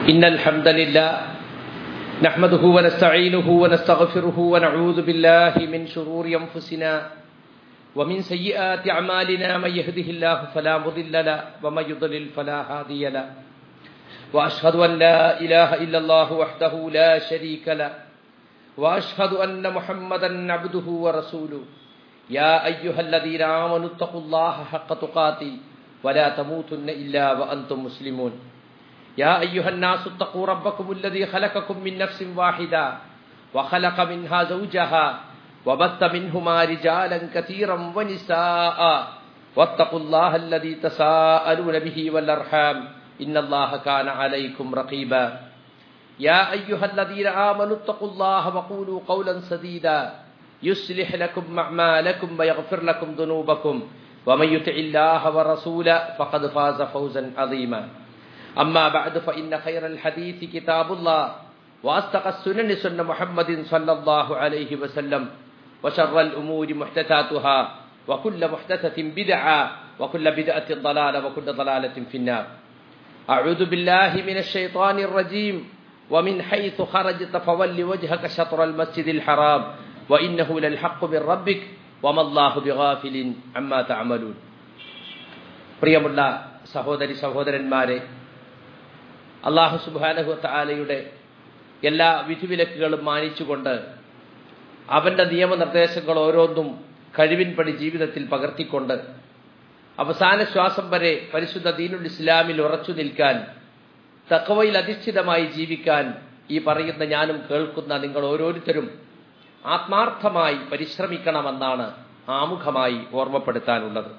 إن الحمد لله نحمده ونستعينه ونستغفره ونعوذ بالله من شرور أنفسنا ومن سيئات أعمالنا من يهده الله فلا مضل له ومن يضلل فلا هادي له وأشهد أن لا إله إلا الله وحده لا شريك له وأشهد أن محمدا عبده ورسوله يا أيها الذين آمنوا اتقوا الله حق تقاته ولا تموتن إلا وأنتم مسلمون يا أيها الناس اتقوا ربكم الذي خلقكم من نفس واحدة وخلق منها زوجها وبث منهما رجالا كثيرا ونساء واتقوا الله الذي تساءلون به والأرحام إن الله كان عليكم رقيبا يا أيها الذين آمنوا اتقوا الله وقولوا قولا سديدا يصلح لكم أعمالكم ويغفر لكم ذنوبكم ومن يطع الله ورسوله فقد فاز فوزا عظيما أما بعد فإن خير الحديث كتاب الله وأصدق السنن سنة محمد صلى الله عليه وسلم وشر الأمور محدثاتها وكل محدثة بدعة وكل بدعة ضلالة وكل ضلالة في النار أعوذ بالله من الشيطان الرجيم ومن حيث خرجت فول وجهك شطر المسجد الحرام وإنه للحق من ربك وما الله بغافل عما تعملون പ്രിയമുള്ള സഹോദരി സഹോദരന്മാരെ അള്ളാഹു സുബാനഹു താലയുടെ എല്ലാ വിധിവിലക്കുകളും മാനിച്ചുകൊണ്ട് അവന്റെ നിയമനിർദ്ദേശങ്ങൾ ഓരോന്നും കഴിവിൻപടി ജീവിതത്തിൽ പകർത്തിക്കൊണ്ട് അവസാന ശ്വാസം വരെ പരിശുദ്ധ ദീനുൽ ഇസ്ലാമിൽ ഉറച്ചു നിൽക്കാൻ തക്കവയിൽ അധിഷ്ഠിതമായി ജീവിക്കാൻ ഈ പറയുന്ന ഞാനും കേൾക്കുന്ന നിങ്ങൾ ഓരോരുത്തരും ആത്മാർത്ഥമായി പരിശ്രമിക്കണമെന്നാണ് ആമുഖമായി ഓർമ്മപ്പെടുത്താനുള്ളത്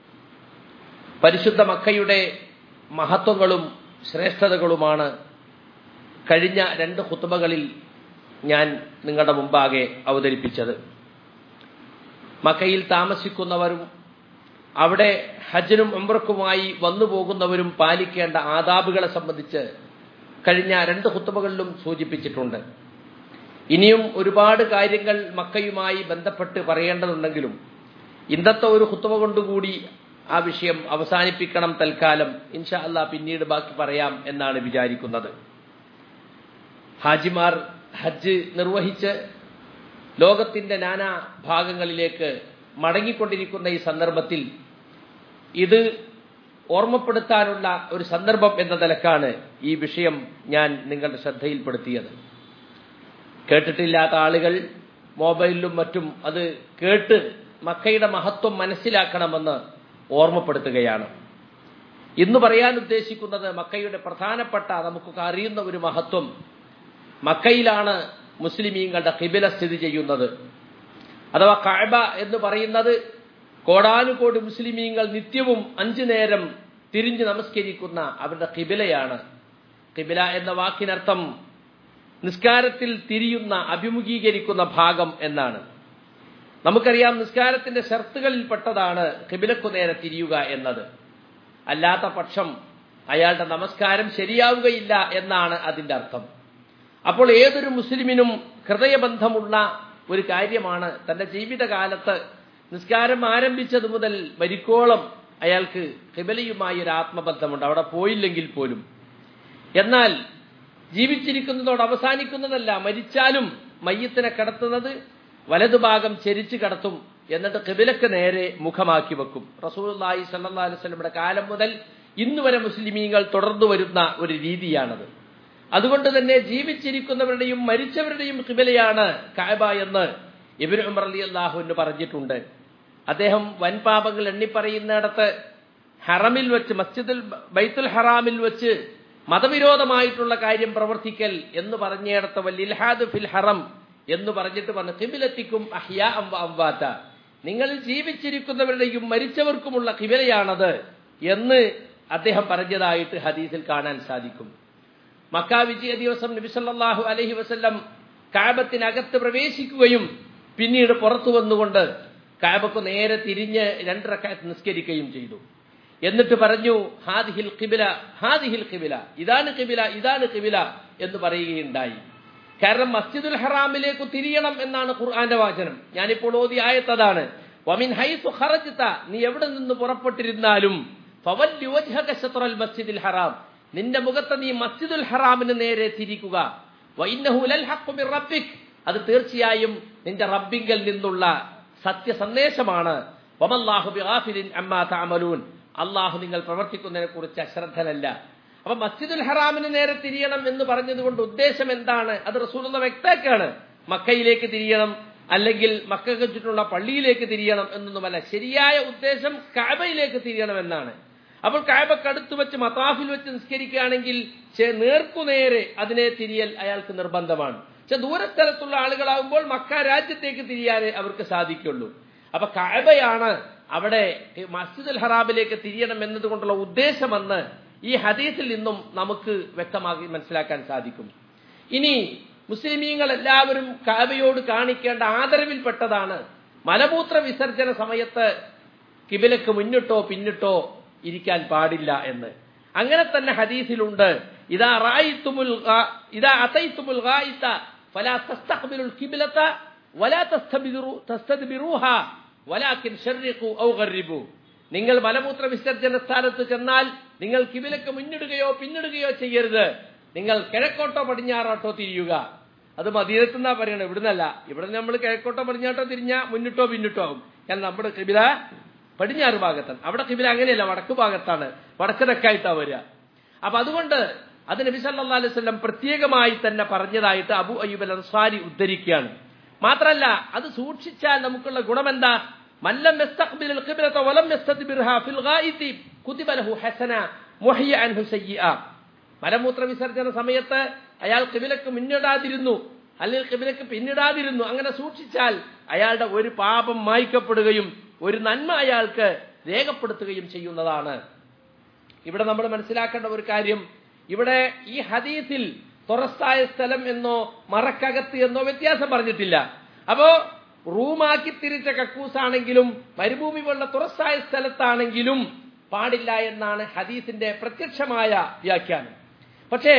പരിശുദ്ധ മക്കയുടെ മഹത്വങ്ങളും ശ്രേഷ്ഠതകളുമാണ് കഴിഞ്ഞ രണ്ട് ഹുത്തുബകളിൽ ഞാൻ നിങ്ങളുടെ മുമ്പാകെ അവതരിപ്പിച്ചത് മക്കയിൽ താമസിക്കുന്നവരും അവിടെ ഹജ്ജിനും ഉംറക്കുമായി വന്നു പോകുന്നവരും പാലിക്കേണ്ട ആദാബുകളെ സംബന്ധിച്ച് കഴിഞ്ഞ രണ്ട് ഹുത്തുബകളിലും സൂചിപ്പിച്ചിട്ടുണ്ട് ഇനിയും ഒരുപാട് കാര്യങ്ങൾ മക്കയുമായി ബന്ധപ്പെട്ട് പറയേണ്ടതുണ്ടെങ്കിലും ഇന്നത്തെ ഒരു ഹുത്തുബ കൊണ്ടുകൂടി ആ വിഷയം അവസാനിപ്പിക്കണം തൽക്കാലം ഇൻഷാ അല്ല പിന്നീട് ബാക്കി പറയാം എന്നാണ് വിചാരിക്കുന്നത് ഹാജിമാർ ഹജ്ജ് നിർവഹിച്ച് ലോകത്തിന്റെ നാനാ ഭാഗങ്ങളിലേക്ക് മടങ്ങിക്കൊണ്ടിരിക്കുന്ന ഈ സന്ദർഭത്തിൽ ഇത് ഓർമ്മപ്പെടുത്താനുള്ള ഒരു സന്ദർഭം എന്ന നിലക്കാണ് ഈ വിഷയം ഞാൻ നിങ്ങളുടെ ശ്രദ്ധയിൽപ്പെടുത്തിയത് കേട്ടിട്ടില്ലാത്ത ആളുകൾ മൊബൈലിലും മറ്റും അത് കേട്ട് മക്കയുടെ മഹത്വം മനസ്സിലാക്കണമെന്ന് ഓർമ്മപ്പെടുത്തുകയാണ് ഇന്ന് പറയാൻ ഉദ്ദേശിക്കുന്നത് മക്കയുടെ പ്രധാനപ്പെട്ട നമുക്കൊക്കെ അറിയുന്ന ഒരു മഹത്വം മക്കയിലാണ് മുസ്ലിമീങ്ങളുടെ കിബില സ്ഥിതി ചെയ്യുന്നത് അഥവാ കഅബ എന്ന് പറയുന്നത് കോടാനുകോടി മുസ്ലിമീങ്ങൾ നിത്യവും അഞ്ചു നേരം തിരിഞ്ഞു നമസ്കരിക്കുന്ന അവരുടെ കിബിലയാണ് കിബില എന്ന വാക്കിനർത്ഥം നിസ്കാരത്തിൽ തിരിയുന്ന അഭിമുഖീകരിക്കുന്ന ഭാഗം എന്നാണ് നമുക്കറിയാം നിസ്കാരത്തിന്റെ ഷർത്തുകളിൽപ്പെട്ടതാണ് കിബിലക്കു നേരെ തിരിയുക എന്നത് അല്ലാത്ത പക്ഷം അയാളുടെ നമസ്കാരം ശരിയാവുകയില്ല എന്നാണ് അതിന്റെ അർത്ഥം അപ്പോൾ ഏതൊരു മുസ്ലിമിനും ഹൃദയബന്ധമുള്ള ഒരു കാര്യമാണ് തന്റെ ജീവിതകാലത്ത് നിസ്കാരം ആരംഭിച്ചത് മുതൽ മരിക്കോളം അയാൾക്ക് കിബലയുമായി ഒരു ആത്മബന്ധമുണ്ട് അവിടെ പോയില്ലെങ്കിൽ പോലും എന്നാൽ ജീവിച്ചിരിക്കുന്നതോട് അവസാനിക്കുന്നതല്ല മരിച്ചാലും മയ്യത്തിനെ കടത്തുന്നത് വലതുഭാഗം ചെരിച്ചു കടത്തും എന്നിട്ട് കിബിലക്ക് നേരെ മുഖമാക്കി വെക്കും റസൂലി സല്ലാ അലുസ്ലമിയുടെ കാലം മുതൽ ഇന്ന് വരെ മുസ്ലിമീങ്ങൾ തുടർന്നു വരുന്ന ഒരു രീതിയാണത് അതുകൊണ്ട് തന്നെ ജീവിച്ചിരിക്കുന്നവരുടെയും മരിച്ചവരുടെയും കിബിലയാണ് കായബ എന്ന് ഇബിൻ ഉമർ അലി അള്ളാഹുവിന് പറഞ്ഞിട്ടുണ്ട് അദ്ദേഹം വൻപാപങ്ങൾ എണ്ണിപ്പറയുന്നിടത്ത് ഹറമിൽ വെച്ച് മസ്ജിദുൽ ബൈത്തുൽ ഹറാമിൽ വെച്ച് മതവിരോധമായിട്ടുള്ള കാര്യം പ്രവർത്തിക്കൽ എന്ന് പറഞ്ഞിടത്ത് വല്ലിൽഹാദ് ഫിൽ ഹറം എന്ന് പറഞ്ഞിട്ട് പറഞ്ഞു കിബിലെത്തിക്കും അഹ്യ അംവാത്ത നിങ്ങൾ ജീവിച്ചിരിക്കുന്നവരുടെയും മരിച്ചവർക്കുമുള്ള കിബിലയാണത് എന്ന് അദ്ദേഹം പറഞ്ഞതായിട്ട് ഹദീസിൽ കാണാൻ സാധിക്കും മക്ക വിജയ ദിവസം നബിസല്ലാഹു അലഹി വസ്ല്ലം കാബത്തിനകത്ത് പ്രവേശിക്കുകയും പിന്നീട് പുറത്തു വന്നുകൊണ്ട് കാബക്ക് നേരെ തിരിഞ്ഞ് രണ്ടരക്കാത്ത് നിസ്കരിക്കുകയും ചെയ്തു എന്നിട്ട് പറഞ്ഞു ഹാദിഹിൽ കിബില ഹാദിഹിൽ കിബില ഇതാണ് കിബില ഇതാണ് കിബില എന്ന് പറയുകയുണ്ടായി കാരണം മസ്ജിദുൽ ഹറാമിലേക്ക് തിരിയണം എന്നാണ് ഖുർആന്റെ വാചനം ഞാനിപ്പോൾ ഓതി ആയത്തതാണ് വമിൻ ഹൈസു ഖറജ്ത നീ എവിടെ നിന്ന് പുറപ്പെട്ടിരുന്നാലും ഫവല്ലി വജ്ഹക ശത്റൽ മസ്ജിദിൽ ഹറാം നിന്റെ മുഖത്തെ നീ മസ്ജിദുൽ ഹറാമിന് നേരെ തിരിക്കുക വൈന്നഹു ലൽ ഹഖ്ഖു മിർ റബ്ബിക് അത് തീർച്ചയായും നിന്റെ റബ്ബിങ്കൽ നിന്നുള്ള സത്യസന്ദേശമാണ് വമല്ലാഹു ബിഗാഫിലിൻ അമ്മാ തഅമലൂൻ അള്ളാഹു നിങ്ങൾ പ്രവർത്തിക്കുന്നതിനെ കുറിച്ച് അശ്രദ്ധനല്ല അപ്പൊ മസ്ജിദുൽ ഹറാമിന് നേരെ തിരിയണം എന്ന് പറഞ്ഞതുകൊണ്ട് ഉദ്ദേശം എന്താണ് അത് റസൂലുള്ള വ്യക്താക്കാണ് മക്കയിലേക്ക് തിരിയണം അല്ലെങ്കിൽ മക്കൾക്ക് ചുറ്റുള്ള പള്ളിയിലേക്ക് തിരിയണം എന്നൊന്നുമല്ല ശരിയായ ഉദ്ദേശം കാബയിലേക്ക് തിരിയണം എന്നാണ് അപ്പോൾ കാബക്കടുത്ത് വെച്ച് മതാഫിൽ വെച്ച് നിസ്കരിക്കുകയാണെങ്കിൽ ചെ- നേർക്കുനേരെ അതിനെ തിരിയൽ അയാൾക്ക് നിർബന്ധമാണ് പക്ഷെ ദൂരസ്ഥലത്തുള്ള ആളുകളാകുമ്പോൾ മക്ക രാജ്യത്തേക്ക് തിരിയാനേ അവർക്ക് സാധിക്കുള്ളൂ അപ്പൊ കാബയാണ് അവിടെ ഈ മസ്ജിദുൽ ഹറാബിലേക്ക് തിരിയണം എന്നതുകൊണ്ടുള്ള ഉദ്ദേശമെന്ന് ഈ ഹദീസിൽ നിന്നും നമുക്ക് വ്യക്തമാക്കി മനസ്സിലാക്കാൻ സാധിക്കും ഇനി മുസ്ലിമീങ്ങൾ എല്ലാവരും കാബയോട് കാണിക്കേണ്ട ആദരവിൽപ്പെട്ടതാണ് മലമൂത്ര വിസർജന സമയത്ത് കിബിലക്ക് മുന്നിട്ടോ പിന്നിട്ടോ ഇരിക്കാൻ പാടില്ല എന്ന് അങ്ങനെ തന്നെ ഹദീസിലുണ്ട് ഇതാ റായിത്തുമുൽ ഗാ- ഇതാ അതൈത്തുമുൽ ഗായിത്ത ഫലാ തസ്തഖ്ബിലുൽ ഖിബ്ലത വലാ തസ്തബിറു തസ്തദ്ബിറുഹ വലാകിൻ ശർരിഖു ഔ ഗർരിബു നിങ്ങൾ മലമൂത്ര വിസർജന സ്ഥാനത്ത് ചെന്നാൽ നിങ്ങൾ കിബിലക്ക് മുന്നിടുകയോ പിന്നിടുകയോ ചെയ്യരുത് നിങ്ങൾ കിഴക്കോട്ടോ പടിഞ്ഞാറോട്ടോ തിരിയുക അത് മദീനത്തുനിന്നാ പറയണത് ഇവിടുന്നല്ല ഇവിടെ നമ്മൾ കിഴക്കോട്ടോ പടിഞ്ഞാട്ടോ തിരിഞ്ഞാ മുന്നിട്ടോ പിന്നിട്ടോ ആവും കാരണം നമ്മുടെ കിബില പടിഞ്ഞാറ് ഭാഗത്താണ് അവിടെ കിബില അങ്ങനെയല്ല വടക്ക് ഭാഗത്താണ് വടക്ക് തെക്കായിട്ടാ വരിക അപ്പൊ അതുകൊണ്ട് അത് നബി സല്ലല്ലാഹു അലൈഹി വസല്ലം പ്രത്യേകമായി തന്നെ പറഞ്ഞതായിട്ട് അബു അയ്യൂബ് അൽ അൻസാരി ഉദ്ധരിക്കുകയാണ് മാത്രല്ല അത് സൂക്ഷിച്ചാൽ നമുക്കുള്ള ഗുണമെന്താ മല്ലം യസ്തഖ്ബിലുൽ ഖിബ്ലത വലം യസ്തദ്ബിർഹാ ഫിൽ ഗായിതി കുതിബ ലഹു ഹസന മുഹിയ അൻഹു സയ്യിഅ മലമൂത്ര വിസർജന സമയത്ത് അയാൾ കിബിലക്ക് മുന്നിടാതിരുന്നു അല്ലെങ്കിൽ കിബിലക്ക് പിന്നിടാതിരുന്നു അങ്ങനെ സൂക്ഷിച്ചാൽ അയാളുടെ ഒരു പാപം മായ്ക്കപ്പെടുകയും ഒരു നന്മ അയാൾക്ക് രേഖപ്പെടുത്തുകയും ചെയ്യുന്നതാണ് ഇവിടെ നമ്മൾ മനസ്സിലാക്കേണ്ട ഒരു കാര്യം ഇവിടെ ഈ ഹദീസിൽ തുറസ്സായ സ്ഥലം എന്നോ മറക്കകത്ത് എന്നോ വ്യത്യാസം പറഞ്ഞിട്ടില്ല അപ്പോ റൂമാക്കി തിരിച്ച കക്കൂസാണെങ്കിലും മരുഭൂമി പോലുള്ള തുറസ്സായ സ്ഥലത്താണെങ്കിലും പാടില്ല എന്നാണ് ഹദീസിന്റെ പ്രത്യക്ഷമായ വ്യാഖ്യാനം പക്ഷേ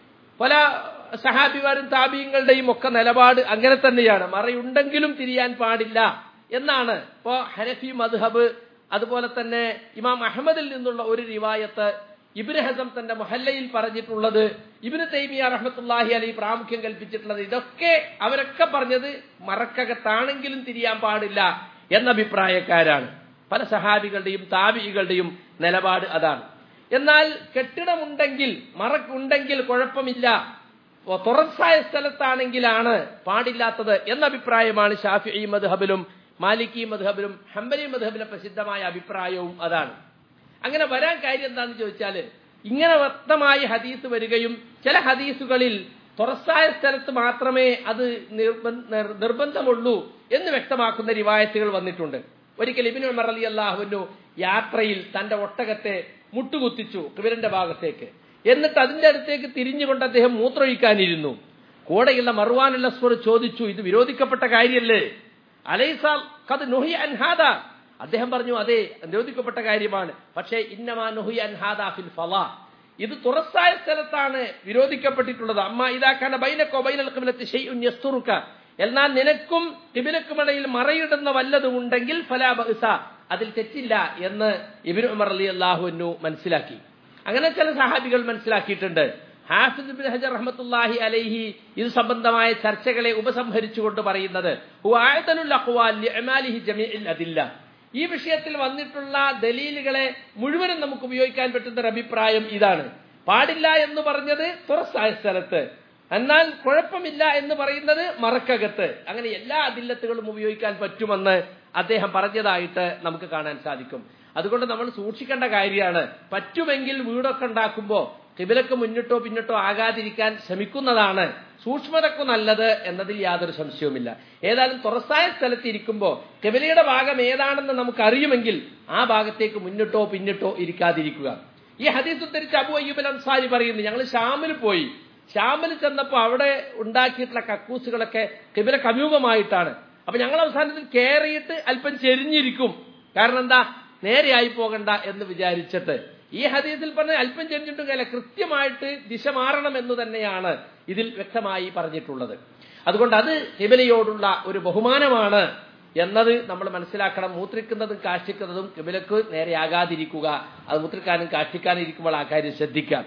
പല സഹാബിമാരും താപീയങ്ങളുടെയും ഒക്കെ നിലപാട് അങ്ങനെ തന്നെയാണ് മറയുണ്ടെങ്കിലും തിരിയാൻ പാടില്ല എന്നാണ് ഇപ്പോ ഹനഫി മദ്ഹബ് അതുപോലെ തന്നെ ഇമാം അഹമ്മദിൽ നിന്നുള്ള ഒരു റിവായത്ത് ഇബിന് ഹസം തന്റെ മൊഹല്ലയിൽ പറഞ്ഞിട്ടുള്ളത് ഇബിന് തൈമിയ റഹ്മത്തുല്ലാഹി അലി പ്രാമുഖ്യം കൽപ്പിച്ചിട്ടുള്ളത് ഇതൊക്കെ അവരൊക്കെ പറഞ്ഞത് മറക്കകത്താണെങ്കിലും തിരിയാൻ പാടില്ല എന്ന അഭിപ്രായക്കാരാണ് പല സഹാബികളുടെയും താബികളുടെയും നിലപാട് അതാണ് എന്നാൽ കെട്ടിടമുണ്ടെങ്കിൽ മറക്കുണ്ടെങ്കിൽ കുഴപ്പമില്ല ഓ, തുറസായ സ്ഥലത്താണെങ്കിലാണ് പാടില്ലാത്തത് എന്ന അഭിപ്രായമാണ് ഷാഫി മദ്ഹബിലും മാലിക്കി മദ്ഹബിലും ഹംബലി മദ്ഹബിലെ പ്രസിദ്ധമായ അഭിപ്രായവും അതാണ് അങ്ങനെ വരാൻ കാര്യം എന്താണെന്ന് ചോദിച്ചാല് ഇങ്ങനെ വ്യക്തമായി ഹദീസ് വരികയും ചില ഹദീസുകളിൽ തുറസായ സ്ഥലത്ത് മാത്രമേ അത് നിർബ- നിർ- നിർബന്ധമുള്ളൂ എന്ന് വ്യക്തമാക്കുന്ന റിവായത്തുകൾ വന്നിട്ടുണ്ട് ഒരിക്കൽ ഇബിൻ ഉമർ അലി അള്ളാഹുവിനു യാത്രയിൽ തന്റെ ഒട്ടകത്തെ മുട്ടുകുത്തിച്ചു കിബിരന്റെ ഭാഗത്തേക്ക് എന്നിട്ട് അതിന്റെ അടുത്തേക്ക് തിരിഞ്ഞുകൊണ്ട് അദ്ദേഹം മൂത്രമൊഴിക്കാനിരുന്നു കൂടെയുള്ള മറുവാനുള്ള സ്വർ ചോദിച്ചു ഇത് വിരോധിക്കപ്പെട്ട കാര്യല്ലേ അലൈസാൽ കത് നുഹി അൻഹാദ അദ്ദേഹം പറഞ്ഞു അതെ നിരോധിക്കപ്പെട്ട കാര്യമാണ് പക്ഷേ ഇന്നമാ നുഹി അൻഹാദ ഫിൽ ഫലാ ഇത് തുറസായ സ്ഥലത്താണ് വിരോധിക്കപ്പെട്ടിട്ടുള്ളത് അമ്മ ഇതാക്കാന ബൈനക്കോ ബൈനൽ കിബിലത്ത് ഷെയ്ഉൻ യസ്തുറുക എന്നാൽ നിനക്കും കിബിലക്കുമിടയിൽ മറയിടുന്ന വല്ലതും ഉണ്ടെങ്കിൽ ഫലാ ബഅ്സ അതിൽ തെറ്റില്ല എന്ന് ഇബ്നു ഉമർ അലി അള്ളാഹുവിനു മനസ്സിലാക്കി അങ്ങനെ ചില സഹാബികൾ മനസ്സിലാക്കിയിട്ടുണ്ട് ഹാഫിദ് ബിൻ ഹജർ റഹ്മത്തുല്ലാഹി അലൈഹി ഇത് സംബന്ധമായ ചർച്ചകളെ ഉപസംഹരിച്ചുകൊണ്ട് പറയുന്നത് ഹുവായതനുൽ അഖ്വാൽ ലിഅമാലിഹി ജമീഇൽ അദില്ല ഈ വിഷയത്തിൽ വന്നിട്ടുള്ള ദലീലുകളെ മുഴുവനും നമുക്ക് ഉപയോഗിക്കാൻ പറ്റുന്ന ഒരു അഭിപ്രായം ഇതാണ് പാടില്ല എന്ന് പറഞ്ഞത് തുറസായ സ്ഥലത്ത് എന്നാൽ കുഴപ്പമില്ല എന്ന് പറയുന്നത് മറക്കകത്ത് അങ്ങനെ എല്ലാ അതില്ലത്തുകളും ഉപയോഗിക്കാൻ പറ്റുമെന്ന് അദ്ദേഹം പറഞ്ഞതായിട്ട് നമുക്ക് കാണാൻ സാധിക്കും അതുകൊണ്ട് നമ്മൾ സൂക്ഷിക്കേണ്ട കാര്യമാണ് പറ്റുമെങ്കിൽ വീടൊക്കെ ഉണ്ടാക്കുമ്പോൾ കിബിലക്ക് മുന്നിട്ടോ പിന്നിട്ടോ ആകാതിരിക്കാൻ ശ്രമിക്കുന്നതാണ് സൂക്ഷ്മതക്കു നല്ലത് എന്നതിൽ യാതൊരു സംശയവുമില്ല ഏതായാലും തുറസായ സ്ഥലത്ത് ഇരിക്കുമ്പോൾ കിബിലയുടെ ഭാഗം ഏതാണെന്ന് നമുക്ക് അറിയുമെങ്കിൽ ആ ഭാഗത്തേക്ക് മുന്നിട്ടോ പിന്നിട്ടോ ഇരിക്കാതിരിക്കുക ഈ ഹദീസ് ഉദ്ധരിച്ച് അബു അയ്യൂബ് അൻസാരി പറയുന്നു ഞങ്ങൾ ഷാമിൽ പോയി ഷാമിൽ ചെന്നപ്പോൾ അവിടെ ഉണ്ടാക്കിയിട്ടുള്ള കക്കൂസുകളൊക്കെ കിബിലക്ക് അഭിമുഖമായിട്ടാണ് അപ്പൊ ഞങ്ങൾ അവസാനത്തിൽ കയറിയിട്ട് അല്പം ചെരിഞ്ഞിരിക്കും കാരണം എന്താ നേരെയായി പോകണ്ട എന്ന് വിചാരിച്ചിട്ട് ഈ ഹദീസിൽ പറഞ്ഞ അല്പം ചെരിഞ്ഞിട്ടും കാര്യമില്ല കൃത്യമായിട്ട് ദിശ മാറണം എന്ന് തന്നെയാണ് ഇതിൽ വ്യക്തമായി പറഞ്ഞിട്ടുള്ളത് അതുകൊണ്ട് അത് കിബിലയോടുള്ള ഒരു ബഹുമാനമാണ് എന്നത് നമ്മൾ മനസ്സിലാക്കണം മൂത്രിക്കുന്നതും കാഷ്ടിക്കുന്നതും കിബിലക്ക് നേരെയാകാതിരിക്കുക അത് മൂത്രിക്കാനും കാഷ്ടിക്കാനും ഇരിക്കുമ്പോൾ ആ കാര്യം ശ്രദ്ധിക്കാം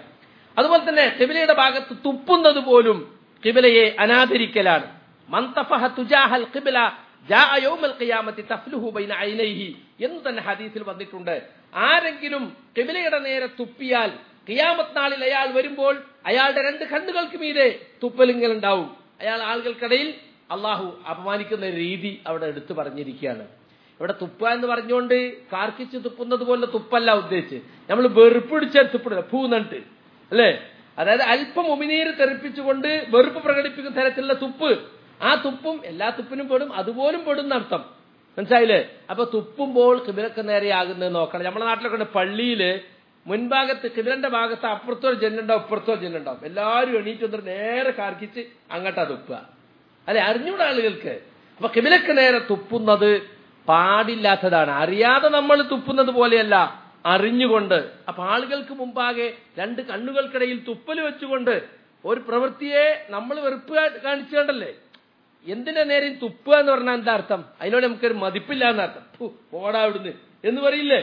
അതുപോലെ തന്നെ കിബിലയുടെ ഭാഗത്ത് തുപ്പുന്നത് പോലും കിബിലയെ അനാദരിക്കലാണ് മന്തഫഹ തുജാഹൽ ഖിബല ജാഅ യൗമൽ ഖിയാമത്തി തഫ്ലുഹു ബൈന ഐനൈഹി എന്ന് തന്നെ ഹദീസിൽ വന്നിട്ടുണ്ട് ആരെങ്കിലും കിബിലയുടെ നേരെ തുപ്പിയാൽ ഖിയാമത്ത് നാളിൽ അയാൾ വരുമ്പോൾ അയാളുടെ രണ്ട് കണ്ണുകൾക്ക് മീതെ തുപ്പലിങ്ങൽ ഉണ്ടാവും അയാൾ ആളുകൾക്കിടയിൽ അള്ളാഹു അപമാനിക്കുന്ന ഒരു രീതി അവിടെ എടുത്തു പറഞ്ഞിരിക്കുകയാണ് ഇവിടെ തുപ്പ എന്ന് പറഞ്ഞുകൊണ്ട് കാർക്കിച്ച് തുപ്പുന്നത് പോലെ തുപ്പല്ല ഉദ്ദേശിച്ച് നമ്മൾ വെറുപ്പിടിച്ച തുപ്പിടില്ല പൂന്നിട്ട് അല്ലേ അതായത് അല്പം ഉമിനീര് തെറിപ്പിച്ചുകൊണ്ട് വെറുപ്പ് പ്രകടിപ്പിക്കുന്ന തരത്തിലുള്ള തുപ്പ് ആ തുപ്പും എല്ലാ തുപ്പിനും പെടും അതുപോലും പെടും എന്നർത്ഥം മനസ്സിലായില്ലേ അപ്പൊ തുപ്പുമ്പോൾ കിബിലക്ക് നേരെയാകുന്നത് നോക്കണം നമ്മുടെ നാട്ടിലൊക്കെ ഉണ്ട് പള്ളിയില് മുൻഭാഗത്ത് കിബിലന്റെ ഭാഗത്ത് അപ്പുറത്തോ ജന്നുണ്ടാവും ഇപ്പുറത്തോ ജന്നുണ്ടാവും എല്ലാവരും എണീറ്റ് വന്നിട്ട് നേരെ കാർക്കിച്ച് അങ്ങോട്ടാ തുപ്പുക അല്ലെ അറിഞ്ഞൂടെ ആളുകൾക്ക് അപ്പൊ കിബിലക്ക് നേരെ തുപ്പുന്നത് പാടില്ലാത്തതാണ് അറിയാതെ നമ്മൾ തുപ്പുന്നത് പോലെയല്ല അറിഞ്ഞുകൊണ്ട് അപ്പൊ ആളുകൾക്ക് മുമ്പാകെ രണ്ട് കണ്ണുകൾക്കിടയിൽ തുപ്പൽ വെച്ചുകൊണ്ട് ഒരു പ്രവൃത്തിയെ നമ്മൾ വെറുപ്പ് കാണിച്ചുകൊണ്ടല്ലേ എന്തിന്റെ നേരം തുപ്പുക എന്ന് പറഞ്ഞാൽ എന്താ അർത്ഥം അതിനോട് നമുക്കൊരു മതിപ്പില്ല എന്നർത്ഥം ഫു, പോടാ അവിടുന്ന് എന്ന് പറയില്ലേ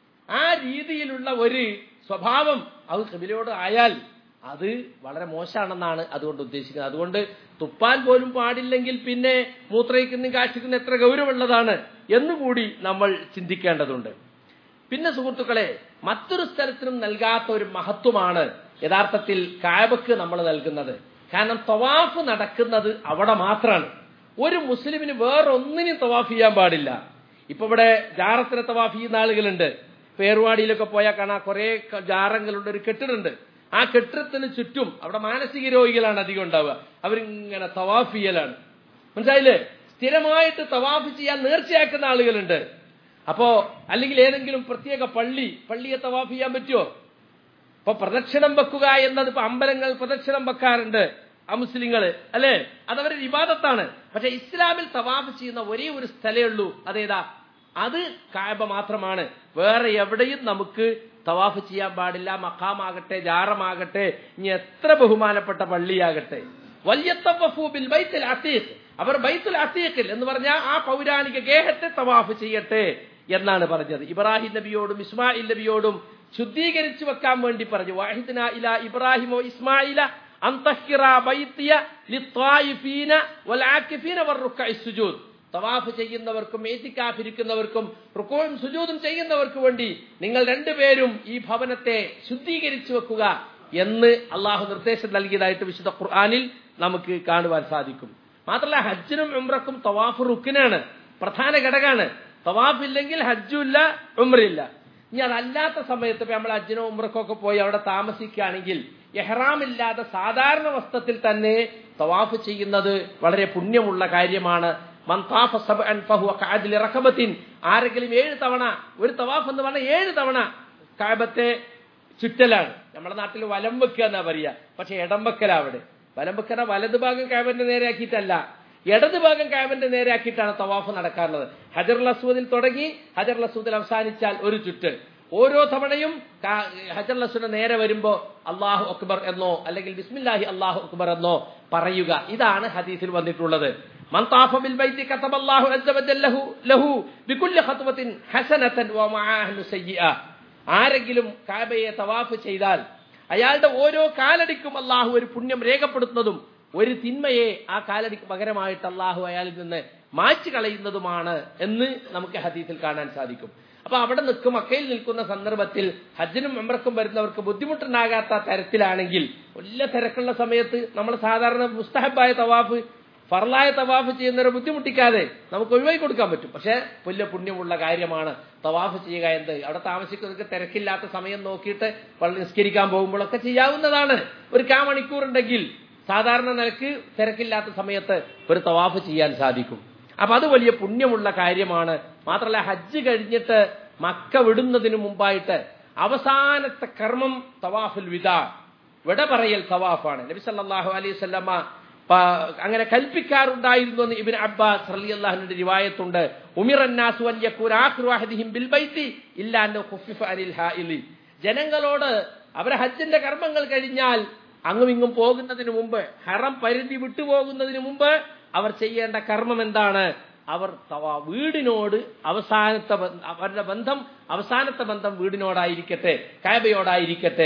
ആ രീതിയിലുള്ള ഒരു സ്വഭാവം അത് കബിലയോട് ആയാൽ അത് വളരെ മോശമാണെന്നാണ് അതുകൊണ്ട് ഉദ്ദേശിക്കുന്നത് അതുകൊണ്ട് തുപ്പാൻ പോലും പാടില്ലെങ്കിൽ പിന്നെ മൂത്രയിക്കുന്ന കാശിക്കുന്ന എത്ര ഗൗരവമുള്ളതാണ് എന്നുകൂടി നമ്മൾ ചിന്തിക്കേണ്ടതുണ്ട് പിന്നെ സുഹൃത്തുക്കളെ മറ്റൊരു സ്ഥലത്തിനും നൽകാത്ത ഒരു മഹത്വമാണ് യഥാർത്ഥത്തിൽ കായബക്ക് നമ്മൾ നൽകുന്നത് കാരണം തവാഫ് നടക്കുന്നത് അവിടെ മാത്രമാണ് ഒരു മുസ്ലിമിന് വേറൊന്നിനും തവാഫ് ചെയ്യാൻ പാടില്ല ഇപ്പൊ ഇവിടെ ജാറത്തിന് തവാഫ് ചെയ്യുന്ന ആളുകളുണ്ട് പേർവാടിയിലൊക്കെ പോയാൽ കാണാൻ കുറെ ജാറങ്ങളുണ്ട് ഒരു കെട്ടിടുണ്ട് ആ കെട്ടിടത്തിന് ചുറ്റും അവിടെ മാനസിക രോഗികളാണ് അധികം ഉണ്ടാവുക അവരിങ്ങനെ തവാഫ് ചെയ്യലാണ് മനസ്സിലായില്ലേ സ്ഥിരമായിട്ട് തവാഫ് ചെയ്യാൻ നേർച്ചയാക്കുന്ന ആളുകളുണ്ട് അപ്പോ അല്ലെങ്കിൽ ഏതെങ്കിലും പ്രത്യേക പള്ളി പള്ളിയെ തവാഫ് ചെയ്യാൻ പറ്റുമോ ഇപ്പൊ പ്രദക്ഷിണം വെക്കുക എന്നത് ഇപ്പൊ അമ്പലങ്ങൾ പ്രദക്ഷിണം വെക്കാറുണ്ട് അമുസ്ലിങ്ങള് അല്ലെ അതവരുടെ വിവാദത്താണ് പക്ഷെ ഇസ്ലാമിൽ തവാഫ് ചെയ്യുന്ന ഒരേ ഒരു സ്ഥലമേ ഉള്ളൂ അതേതാ അത് കായബ മാത്രമാണ് വേറെ എവിടെയും നമുക്ക് തവാഫ് ചെയ്യാൻ പാടില്ല മക്കാമാകട്ടെ ജാറമാകട്ടെ ഇനി എത്ര ബഹുമാനപ്പെട്ട പള്ളിയാകട്ടെ വലിയ ബിൽ ബൈത്തുൽ അത്തീഖ് അവർ ബൈത്തുൽ അത്തീഖിൽ എന്ന് പറഞ്ഞാൽ ആ പൗരാണിക ഗേഹത്തെ തവാഫ് ചെയ്യട്ടെ എന്നാണ് പറഞ്ഞത് ഇബ്രാഹിം നബിയോടും ഇസ്മായിൽ നബിയോടും ശുദ്ധീകരിച്ചു വെക്കാൻ വേണ്ടി പറഞ്ഞു വാഹിദ്ന ഇല ഇബ്രാഹിമോ ഇസ്മായില അന്തഹിറ ബൈത്തിയ ലിത്വായിഫീന വൽആകിഫീന വറുക്കഇ സുജൂദ് തവാഫ് ചെയ്യുന്നവർക്കും ഏത്തിക്കാഫിരിക്കുന്നവർക്കും റുക്കോയും സുജൂദും ചെയ്യുന്നവർക്ക് വേണ്ടി നിങ്ങൾ രണ്ടുപേരും ഈ ഭവനത്തെ ശുദ്ധീകരിച്ചു വെക്കുക എന്ന് അള്ളാഹു നിർദ്ദേശം നൽകിയതായിട്ട് വിശുദ്ധ ഖുർആാനിൽ നമുക്ക് കാണുവാൻ സാധിക്കും മാത്രമല്ല ഹജ്ജിനും ഉംറക്കും തവാഫ് റുക്കിനാണ് പ്രധാന ഘടകമാണ് തവാഫ് ഇല്ലെങ്കിൽ ഹജ്ജും ഇല്ല ഉംറയില്ല ഇനി അതല്ലാത്ത സമയത്ത് ഇപ്പൊ നമ്മൾ ഹജ്ജിനോ ഉംറക്കോ ഒക്കെ പോയി അവിടെ താമസിക്കുകയാണെങ്കിൽ എഹ്റാമില്ലാതെ സാധാരണ വസ്ത്രത്തിൽ തന്നെ തവാഫ് ചെയ്യുന്നത് വളരെ പുണ്യമുള്ള കാര്യമാണ് ആരെങ്കിലും ഏഴ് തവണ ഒരു തവാഫ് എന്ന് പറഞ്ഞാൽ ഏഴ് തവണ കാബത്തെ ചുറ്റലാണ് നമ്മുടെ നാട്ടിൽ വലം വെക്കുക എന്നാ പറയാ പക്ഷെ ഇടം വെക്കല അവിടെ വലം വെക്കല വലത് ഭാഗം കാബന്റെ നേരെയാക്കിയിട്ടല്ല ഇടത് ഭാഗം കാബന്റെ നേരെയാക്കിയിട്ടാണ് തവാഫ് നടക്കാറുള്ളത് ഹജർ അസ്വദിൽ തുടങ്ങി ഹജർ അസ്വദിൽ അവസാനിച്ചാൽ ഒരു ചുറ്റ് ഓരോ തവണയും ഹജർ അസ്വദിന് നേരെ വരുമ്പോ അള്ളാഹു അക്ബർ എന്നോ അല്ലെങ്കിൽ ബിസ്മില്ലാഹി അള്ളാഹു അക്ബർ എന്നോ പറയുക ഇതാണ് ഹദീസിൽ വന്നിട്ടുള്ളത് من طاف بالبيت كتب الله عز وجل له, له بكل خطوة حسنة ومعاه سيئة ആരെങ്കിലും കാബയെ തവാഫ് ചെയ്താൽ അയാളുടെ ഓരോ കാലടിക്കും അള്ളാഹു ഒരു പുണ്യം രേഖപ്പെടുത്തുന്നതും ഒരു തിന്മയെ ആ കാലടിക്ക് പകരമായിട്ട് അള്ളാഹു അയാളിൽ നിന്ന് മായ്ച്ചു കളയുന്നതുമാണ് എന്ന് നമുക്ക് ഹദീസിൽ കാണാൻ സാധിക്കും അപ്പൊ അവിടെ നിൽക്കും മക്കയിൽ നിൽക്കുന്ന സന്ദർഭത്തിൽ ഹജ്ജിനും മെമ്പർക്കും വരുന്നവർക്ക് ബുദ്ധിമുട്ടുണ്ടാകാത്ത തരത്തിലാണെങ്കിൽ വലിയ തിരക്കുള്ള സമയത്ത് നമ്മൾ സാധാരണ മുസ്തഹബായ തവാഫ് ഫർലായ തവാഫ് ചെയ്യുന്നവരെ ബുദ്ധിമുട്ടിക്കാതെ നമുക്ക് ഒഴിവാക്കി കൊടുക്കാൻ പറ്റും പക്ഷെ വലിയ പുണ്യമുള്ള കാര്യമാണ് തവാഫ് ചെയ്യുക എന്ത് അവിടെ താമസിക്കുന്നവർക്ക് തിരക്കില്ലാത്ത സമയം നോക്കിയിട്ട് പള്ളി നിസ്കരിക്കാൻ പോകുമ്പോഴൊക്കെ ചെയ്യാവുന്നതാണ് ഒരു കാ മണിക്കൂർ ഉണ്ടെങ്കിൽ സാധാരണ നിലക്ക് തിരക്കില്ലാത്ത സമയത്ത് ഒരു തവാഫ് ചെയ്യാൻ സാധിക്കും അപ്പൊ അത് വലിയ പുണ്യമുള്ള കാര്യമാണ് മാത്രമല്ല ഹജ്ജ് കഴിഞ്ഞിട്ട് മക്ക വിടുന്നതിന് മുമ്പായിട്ട് അവസാനത്തെ കർമ്മം തവാഫുൽ വിദാ വിട പറയൽ തവാഫാണ് നബി സല്ലല്ലാഹു അലൈഹി വസല്ലമ അങ്ങനെ കൽപ്പിക്കാറുണ്ടായിരുന്നു എന്ന് ഇബിൻ അബ്ബാസ് റളിയല്ലാഹുവിന്റെ റിവായത്തുണ്ട് ഉമിറന്നാസു അൻ യകൂന ആഖിറു അഹദിഹിം ബിൽ ബൈത്തി ഇല്ലാ അൻ ഖുഫിഫ അനിൽ ഹായിലി ജനങ്ങളോട് അവരെ ഹജ്ജിന്റെ കർമ്മങ്ങൾ കഴിഞ്ഞാൽ അങ്ങും ഇങ്ങും പോകുന്നതിന് മുമ്പ് ഹറം പരിധി വിട്ടുപോകുന്നതിന് മുമ്പ് അവർ ചെയ്യേണ്ട കർമ്മം എന്താണ് അവർ വീടിനോട് അവസാനത്തെ അവരുടെ ബന്ധം അവസാനത്തെ ബന്ധം വീടിനോടായിരിക്കട്ടെ കാബയോടായിരിക്കട്ടെ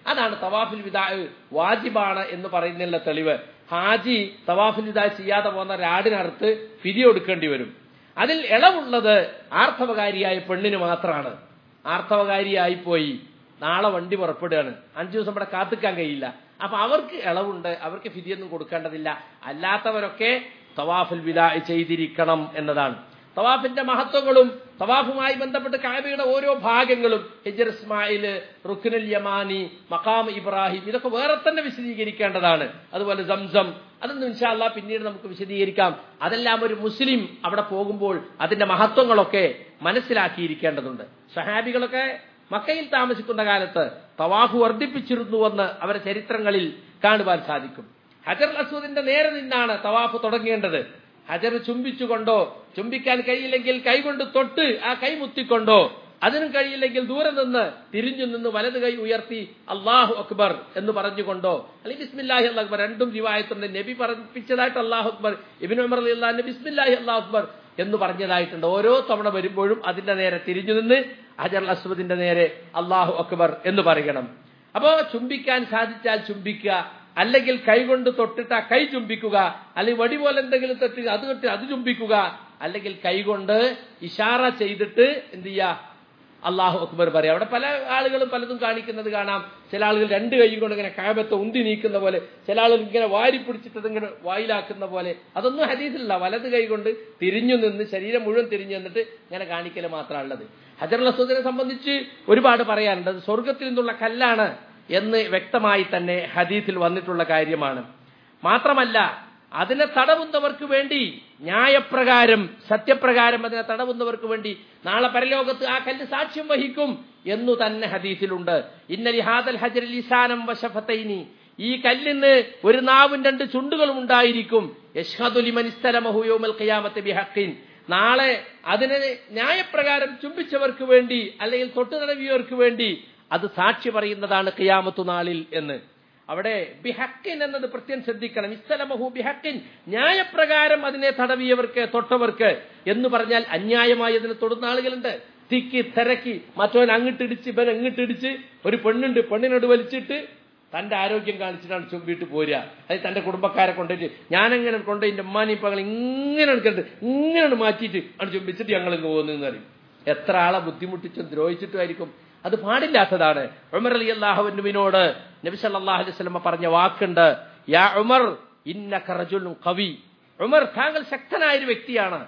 അതാണ് തവാഫിൽ വിദാ വാജിബാണ് എന്ന് പറയുന്നതിനുള്ള തെളിവ് ഹാജി തവാഫിൽ വിദാ ചെയ്യാതെ പോകുന്ന ഒരാടിനടുത്ത് ഫിരി കൊടുക്കേണ്ടി വരും അതിൽ ഇളവുള്ളത് ആർത്തവകാരിയായ പെണ്ണിന് മാത്രമാണ് ആർത്തവകാരിയായി പോയി നാളെ വണ്ടി പുറപ്പെടുകയാണ് അഞ്ചു ദിവസം ഇവിടെ കാത്തിക്കാൻ കഴിയില്ല അപ്പൊ അവർക്ക് ഇളവുണ്ട് അവർക്ക് ഫിതിയൊന്നും കൊടുക്കേണ്ടതില്ല അല്ലാത്തവരൊക്കെ തവാഫുൽ വിദാ ചെയ്തിരിക്കണം എന്നതാണ് തവാഫിന്റെ മഹത്വങ്ങളും തവാഫുമായി ബന്ധപ്പെട്ട് കാബയുടെ ഓരോ ഭാഗങ്ങളും ഹിജർ ഇസ്മായില് റുഖ്നുൽ യമാനി മക്കാം ഇബ്രാഹിം ഇതൊക്കെ വേറെ തന്നെ വിശദീകരിക്കേണ്ടതാണ് അതുപോലെ സംസം അതൊന്നും ഇൻഷാല്ല പിന്നീട് നമുക്ക് വിശദീകരിക്കാം അതെല്ലാം ഒരു മുസ്ലിം അവിടെ പോകുമ്പോൾ അതിന്റെ മഹത്വങ്ങളൊക്കെ മനസ്സിലാക്കിയിരിക്കേണ്ടതുണ്ട് സഹാബികളൊക്കെ മക്കയിൽ താമസിക്കുന്ന കാലത്ത് തവാഫ് വർദ്ധിപ്പിച്ചിരുന്നുവെന്ന് അവരുടെ ചരിത്രങ്ങളിൽ കാണുവാൻ സാധിക്കും ഹജർ അസൂദിന്റെ നേരെ നിന്നാണ് തവാഫ് തുടങ്ങേണ്ടത് ഹജർ ചുംബിച്ചുകൊണ്ടോ ചുംബിക്കാൻ കഴിയില്ലെങ്കിൽ കൈകൊണ്ട് തൊട്ട് ആ കൈ മുത്തിക്കൊണ്ടോ അതിനും കഴിയില്ലെങ്കിൽ ദൂരെ നിന്ന് തിരിഞ്ഞു നിന്ന് വലത് കൈ ഉയർത്തി അള്ളാഹു അക്ബർ എന്ന് പറഞ്ഞുകൊണ്ടോ അല്ലെങ്കിൽ ബിസ്മില്ലാഹി അള്ളാഹ് അക്ബർ രണ്ടും റിവായത്തുണ്ട് നബി പറഞ്ഞിപ്പിച്ചതായിട്ട് അള്ളാഹു അക്ബർ ഇബിൻ ഉമർ അലി അള്ളാഹിന്റെ ബിസ്മില്ലാഹി അള്ളാഹു അക്ബർ എന്ന് പറഞ്ഞതായിട്ടുണ്ട് ഓരോ തവണ വരുമ്പോഴും അതിന്റെ നേരെ തിരിഞ്ഞു നിന്ന് ഹജർ അസ്വദിന്റെ നേരെ അള്ളാഹു അക്ബർ എന്ന് പറയണം അപ്പോ ചുംബിക്കാൻ സാധിച്ചാൽ ചുംബിക്കുക അല്ലെങ്കിൽ കൈകൊണ്ട് തൊട്ടിട്ട് ആ കൈ ചുംബിക്കുക അല്ലെങ്കിൽ വടി പോലെ എന്തെങ്കിലും തൊട്ട് അത് തൊട്ട് അത് ചുംബിക്കുക അല്ലെങ്കിൽ കൈകൊണ്ട് ഇഷാറ ചെയ്തിട്ട് എന്ത് ചെയ്യുക അള്ളാഹു അക്ബർ പറയാം അവിടെ പല ആളുകളും പലതും കാണിക്കുന്നത് കാണാം ചില ആളുകൾ രണ്ട് കൈ കൊണ്ട് ഇങ്ങനെ കാബത്തെ ഉന്തി നീക്കുന്ന പോലെ ചില ആളുകൾ ഇങ്ങനെ വാരി പിടിച്ചിട്ട് ഇങ്ങനെ വായിലാക്കുന്ന പോലെ അതൊന്നും ഹദീസില്ല വലത് കൈ കൊണ്ട് തിരിഞ്ഞു നിന്ന് ശരീരം മുഴുവൻ തിരിഞ്ഞു നിന്നിട്ട് ഇങ്ങനെ കാണിക്കൽ മാത്രമുള്ളത് ഹജർ അസൂദിനെ സംബന്ധിച്ച് ഒരുപാട് പറയാനുണ്ട് അത് സ്വർഗത്തിൽ നിന്നുള്ള കല്ലാണ് എന്ന് വ്യക്തമായി തന്നെ ഹദീസിൽ വന്നിട്ടുള്ള കാര്യമാണ് മാത്രമല്ല അതിനെ തടവുന്നവർക്ക് വേണ്ടി ന്യായപ്രകാരം സത്യപ്രകാരം അതിനെ തടവുന്നവർക്ക് വേണ്ടി നാളെ പരലോകത്ത് ആ കല്ല് സാക്ഷ്യം വഹിക്കും എന്നു തന്നെ ഹദീസിലുണ്ട് ഇന്നലി ഹാദൽ ഹജർ ലിസാനം വശഫത്തൈനി ഈ കല്ലിന് ഒരു നാവും രണ്ട് ചുണ്ടുകളും ഉണ്ടായിരിക്കും യഷ്ഹദുലിമനിസ്തലമഹുയോമൽ ഖിയാമത്തെ ബിഹക്കിൻ നാളെ അതിനെ ന്യായപ്രകാരം ചുംബിച്ചവർക്ക് വേണ്ടി അല്ലെങ്കിൽ തൊട്ടു തടവിയവർക്ക് വേണ്ടി അത് സാക്ഷി പറയുന്നതാണ് ഖിയാമത്തു നാളിൽ എന്ന് അവിടെ ബിഹക്കിൻ എന്നത് പ്രത്യേകം ശ്രദ്ധിക്കണം ഇസ്തലമഹു ബിഹക്കിൻ ന്യായപ്രകാരം അതിനെ തടവിയവർക്ക് തൊട്ടവർക്ക് എന്ന് പറഞ്ഞാൽ അന്യായമായി അതിനെ തൊടുന്ന ആളുകളുണ്ട് തിക്കി തിരക്കി മറ്റവൻ അങ്ങിട്ടിടിച്ച് ഇവൻ എങ്ങിട്ടിടിച്ച് ഒരു പെണ്ണുണ്ട് പെണ്ണിനോട് വലിച്ചിട്ട് തന്റെ ആരോഗ്യം കാണിച്ചിട്ടാണ് ചുമ്പിട്ട് പോരുക അത് തന്റെ കുടുംബക്കാരെ കൊണ്ടുപോയിട്ട് ഞാനെങ്ങനെ കൊണ്ട് എന്റെ ഉമ്മാനി പങ്ങൾ ഇങ്ങനെ എടുക്കണ്ട് ഇങ്ങനെ മാറ്റിയിട്ട് ആണ് ചുംബിച്ചിട്ട് ഞങ്ങൾ ഇങ്ങ് പോകുന്നതെന്ന് പറയും എത്ര ആളെ ബുദ്ധിമുട്ടിച്ചും ദ്രോഹിച്ചിട്ടുമായിരിക്കും അത് പാടില്ലാത്തതാണ് ഉമർ അലി അള്ളാഹുവിനോട് നബി സല്ലല്ലാഹു അലൈഹി വസല്ലം പറഞ്ഞ വാക്കുണ്ട് യാ ഉമർ ഇന്നക റജുലുൻ ഖവി ഉമർ താങ്കൾ ശക്തനായ ഒരു വ്യക്തിയാണ്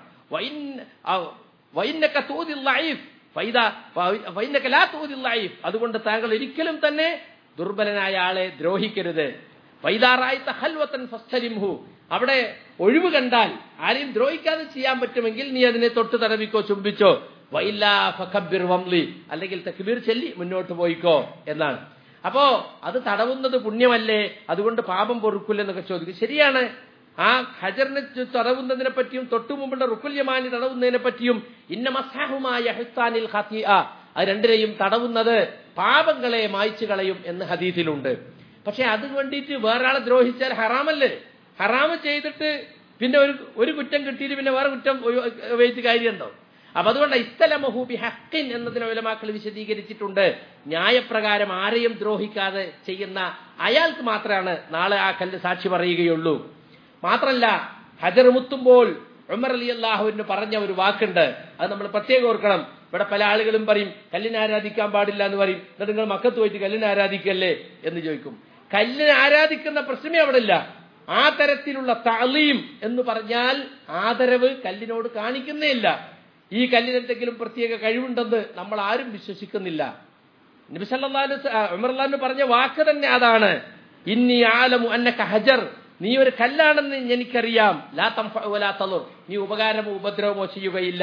വൈന്നക തൂദിൽ ലൈഫ് ഫൈദ വൈന്നക ലാ തൂദിൽ ലൈഫ് അതുകൊണ്ട് താങ്കൾ ഒരിക്കലും തന്നെ ദുർബലനായ ആളെ ദ്രോഹിക്കരുത് ഫൈദാറായിത്ത ഹൽവത്തൻ ഫസ്തലിംഹു അവിടെ ഒഴിവ് കണ്ടാൽ ആരെയും ദ്രോഹിക്കാതെ ചെയ്യാൻ പറ്റുമെങ്കിൽ നീ അതിനെ തൊട്ട് തടവിക്കോ ചുംബിച്ചോ വൈല്ലാ ഫഖബ്ബിർ വംലി അല്ലെങ്കിൽ തക്ബീർ ചൊല്ലി മുന്നോട്ട് പോയിക്കോ എന്നാണ് അപ്പോ അത് തടവുന്നത് പുണ്യമല്ലേ അതുകൊണ്ട് പാപം പൊറുക്കില്ലെന്നൊക്കെ ചോദിക്കും ശരിയാണ് ആ ഹജറിനെ തടവുന്നതിനെ പറ്റിയും തൊട്ടു മുമ്പുള്ള റുക്കുല്യമാനി തടവുന്നതിനെ പറ്റിയും ഇന്ന മസാഹുമായ ഹുസ്താനിൽ ഖത്തിയ അത് രണ്ടിനെയും തടവുന്നത് പാപങ്ങളെ മായ്ച്ചു കളയും എന്ന് ഹദീസിലുണ്ട് പക്ഷെ അത് വേണ്ടിയിട്ട് വേറൊരാളെ ദ്രോഹിച്ചാൽ ഹറാമല്ലേ ഹറാമ് ചെയ്തിട്ട് പിന്നെ ഒരു ഒരു കുറ്റം കിട്ടിയിട്ട് പിന്നെ വേറെ കുറ്റം വെയിറ്റ് കാര്യമുണ്ടോ അപ്പൊ അതുകൊണ്ട് ഇസ്തലമഹൂബി ഹക്കിൻ എന്നതിനെ ഉലമാക്കൾ വിശദീകരിച്ചിട്ടുണ്ട് ന്യായപ്രകാരം ആരെയും ദ്രോഹിക്കാതെ ചെയ്യുന്ന അയാൾക്ക് മാത്രമാണ് നാളെ ആ കല്ല് സാക്ഷി പറയുകയുള്ളൂ മാത്രല്ല ഹജർ മുത്തുമ്പോൾ ഉമർ അലി അള്ളാഹുവിന് പറഞ്ഞ ഒരു വാക്കുണ്ട് അത് നമ്മൾ പ്രത്യേകം ഓർക്കണം ഇവിടെ പല ആളുകളും പറയും കല്ലിനെ ആരാധിക്കാൻ പാടില്ല എന്ന് പറയും എന്നിട്ട് നിങ്ങൾ മക്കത്ത് പോയിട്ട് കല്ലിനെ ആരാധിക്കല്ലേ എന്ന് ചോദിക്കും കല്ലിനെ ആരാധിക്കുന്ന പ്രശ്നമേ അവിടെ ഇല്ല ആ തരത്തിലുള്ള തളീം എന്ന് പറഞ്ഞാൽ ആദരവ് കല്ലിനോട് കാണിക്കുന്നേ ഇല്ല ഈ കല്ലിന് എന്തെങ്കിലും പ്രത്യേക കഴിവുണ്ടെന്ന് നമ്മൾ ആരും വിശ്വസിക്കുന്നില്ല നബിസല്ലാന്ന് പറഞ്ഞ വാക്ക് തന്നെ അതാണ് ഇന്നി ആലമു അന്നക ഹജർ നീ ഒരു കല്ലാണെന്ന് എനിക്കറിയാം ലാ തംഫലാ തളുർ നീ ഉപകാരമോ ഉപദ്രവമോ ചെയ്യുകയില്ല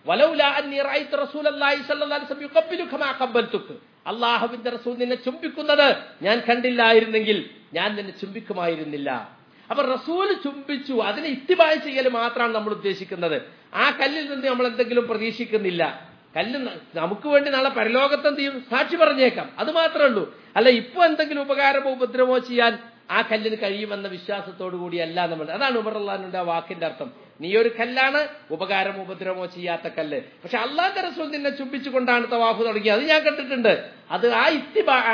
അള്ളാഹുവിന്റെ റസൂൽ നിന്നെ ചുംബിക്കുന്നത് ഞാൻ കണ്ടില്ലായിരുന്നെങ്കിൽ ഞാൻ നിന്നെ ചുംബിക്കുമായിരുന്നില്ല അപ്പൊ റസൂൽ ചുംബിച്ചു അതിനെ ഇത്തിബായ ചെയ്യൽ മാത്രമാണ് നമ്മൾ ഉദ്ദേശിക്കുന്നത് ആ കല്ലിൽ നിന്ന് നമ്മൾ എന്തെങ്കിലും പ്രതീക്ഷിക്കുന്നില്ല കല്ല് നമുക്ക് വേണ്ടി നാളെ പരലോകത്തെന്ത് ചെയ്യും സാക്ഷി പറഞ്ഞേക്കാം അത് മാത്രമേ ഉള്ളൂ അല്ല ഇപ്പൊ എന്തെങ്കിലും ഉപകാരമോ ഉപദ്രവമോ ചെയ്യാൻ ആ കല്ലിന് കഴിയുമെന്ന വിശ്വാസത്തോടു കൂടിയല്ല നമ്മൾ അതാണ് ഉമറുള്ളാനുണ്ട് ആ വാക്കിന്റെ അർത്ഥം നീ ഒരു കല്ലാണ് ഉപകാരമോ ഉപദ്രവമോ ചെയ്യാത്ത കല്ല് പക്ഷെ അള്ളാന്റെ റസൂൽ നിന്നെ ചുംബിച്ചുകൊണ്ടാണ് തവാഫ് തുടങ്ങിയത് അത് ഞാൻ കണ്ടിട്ടുണ്ട് അത് ആ ഇത്തിബ ആണ്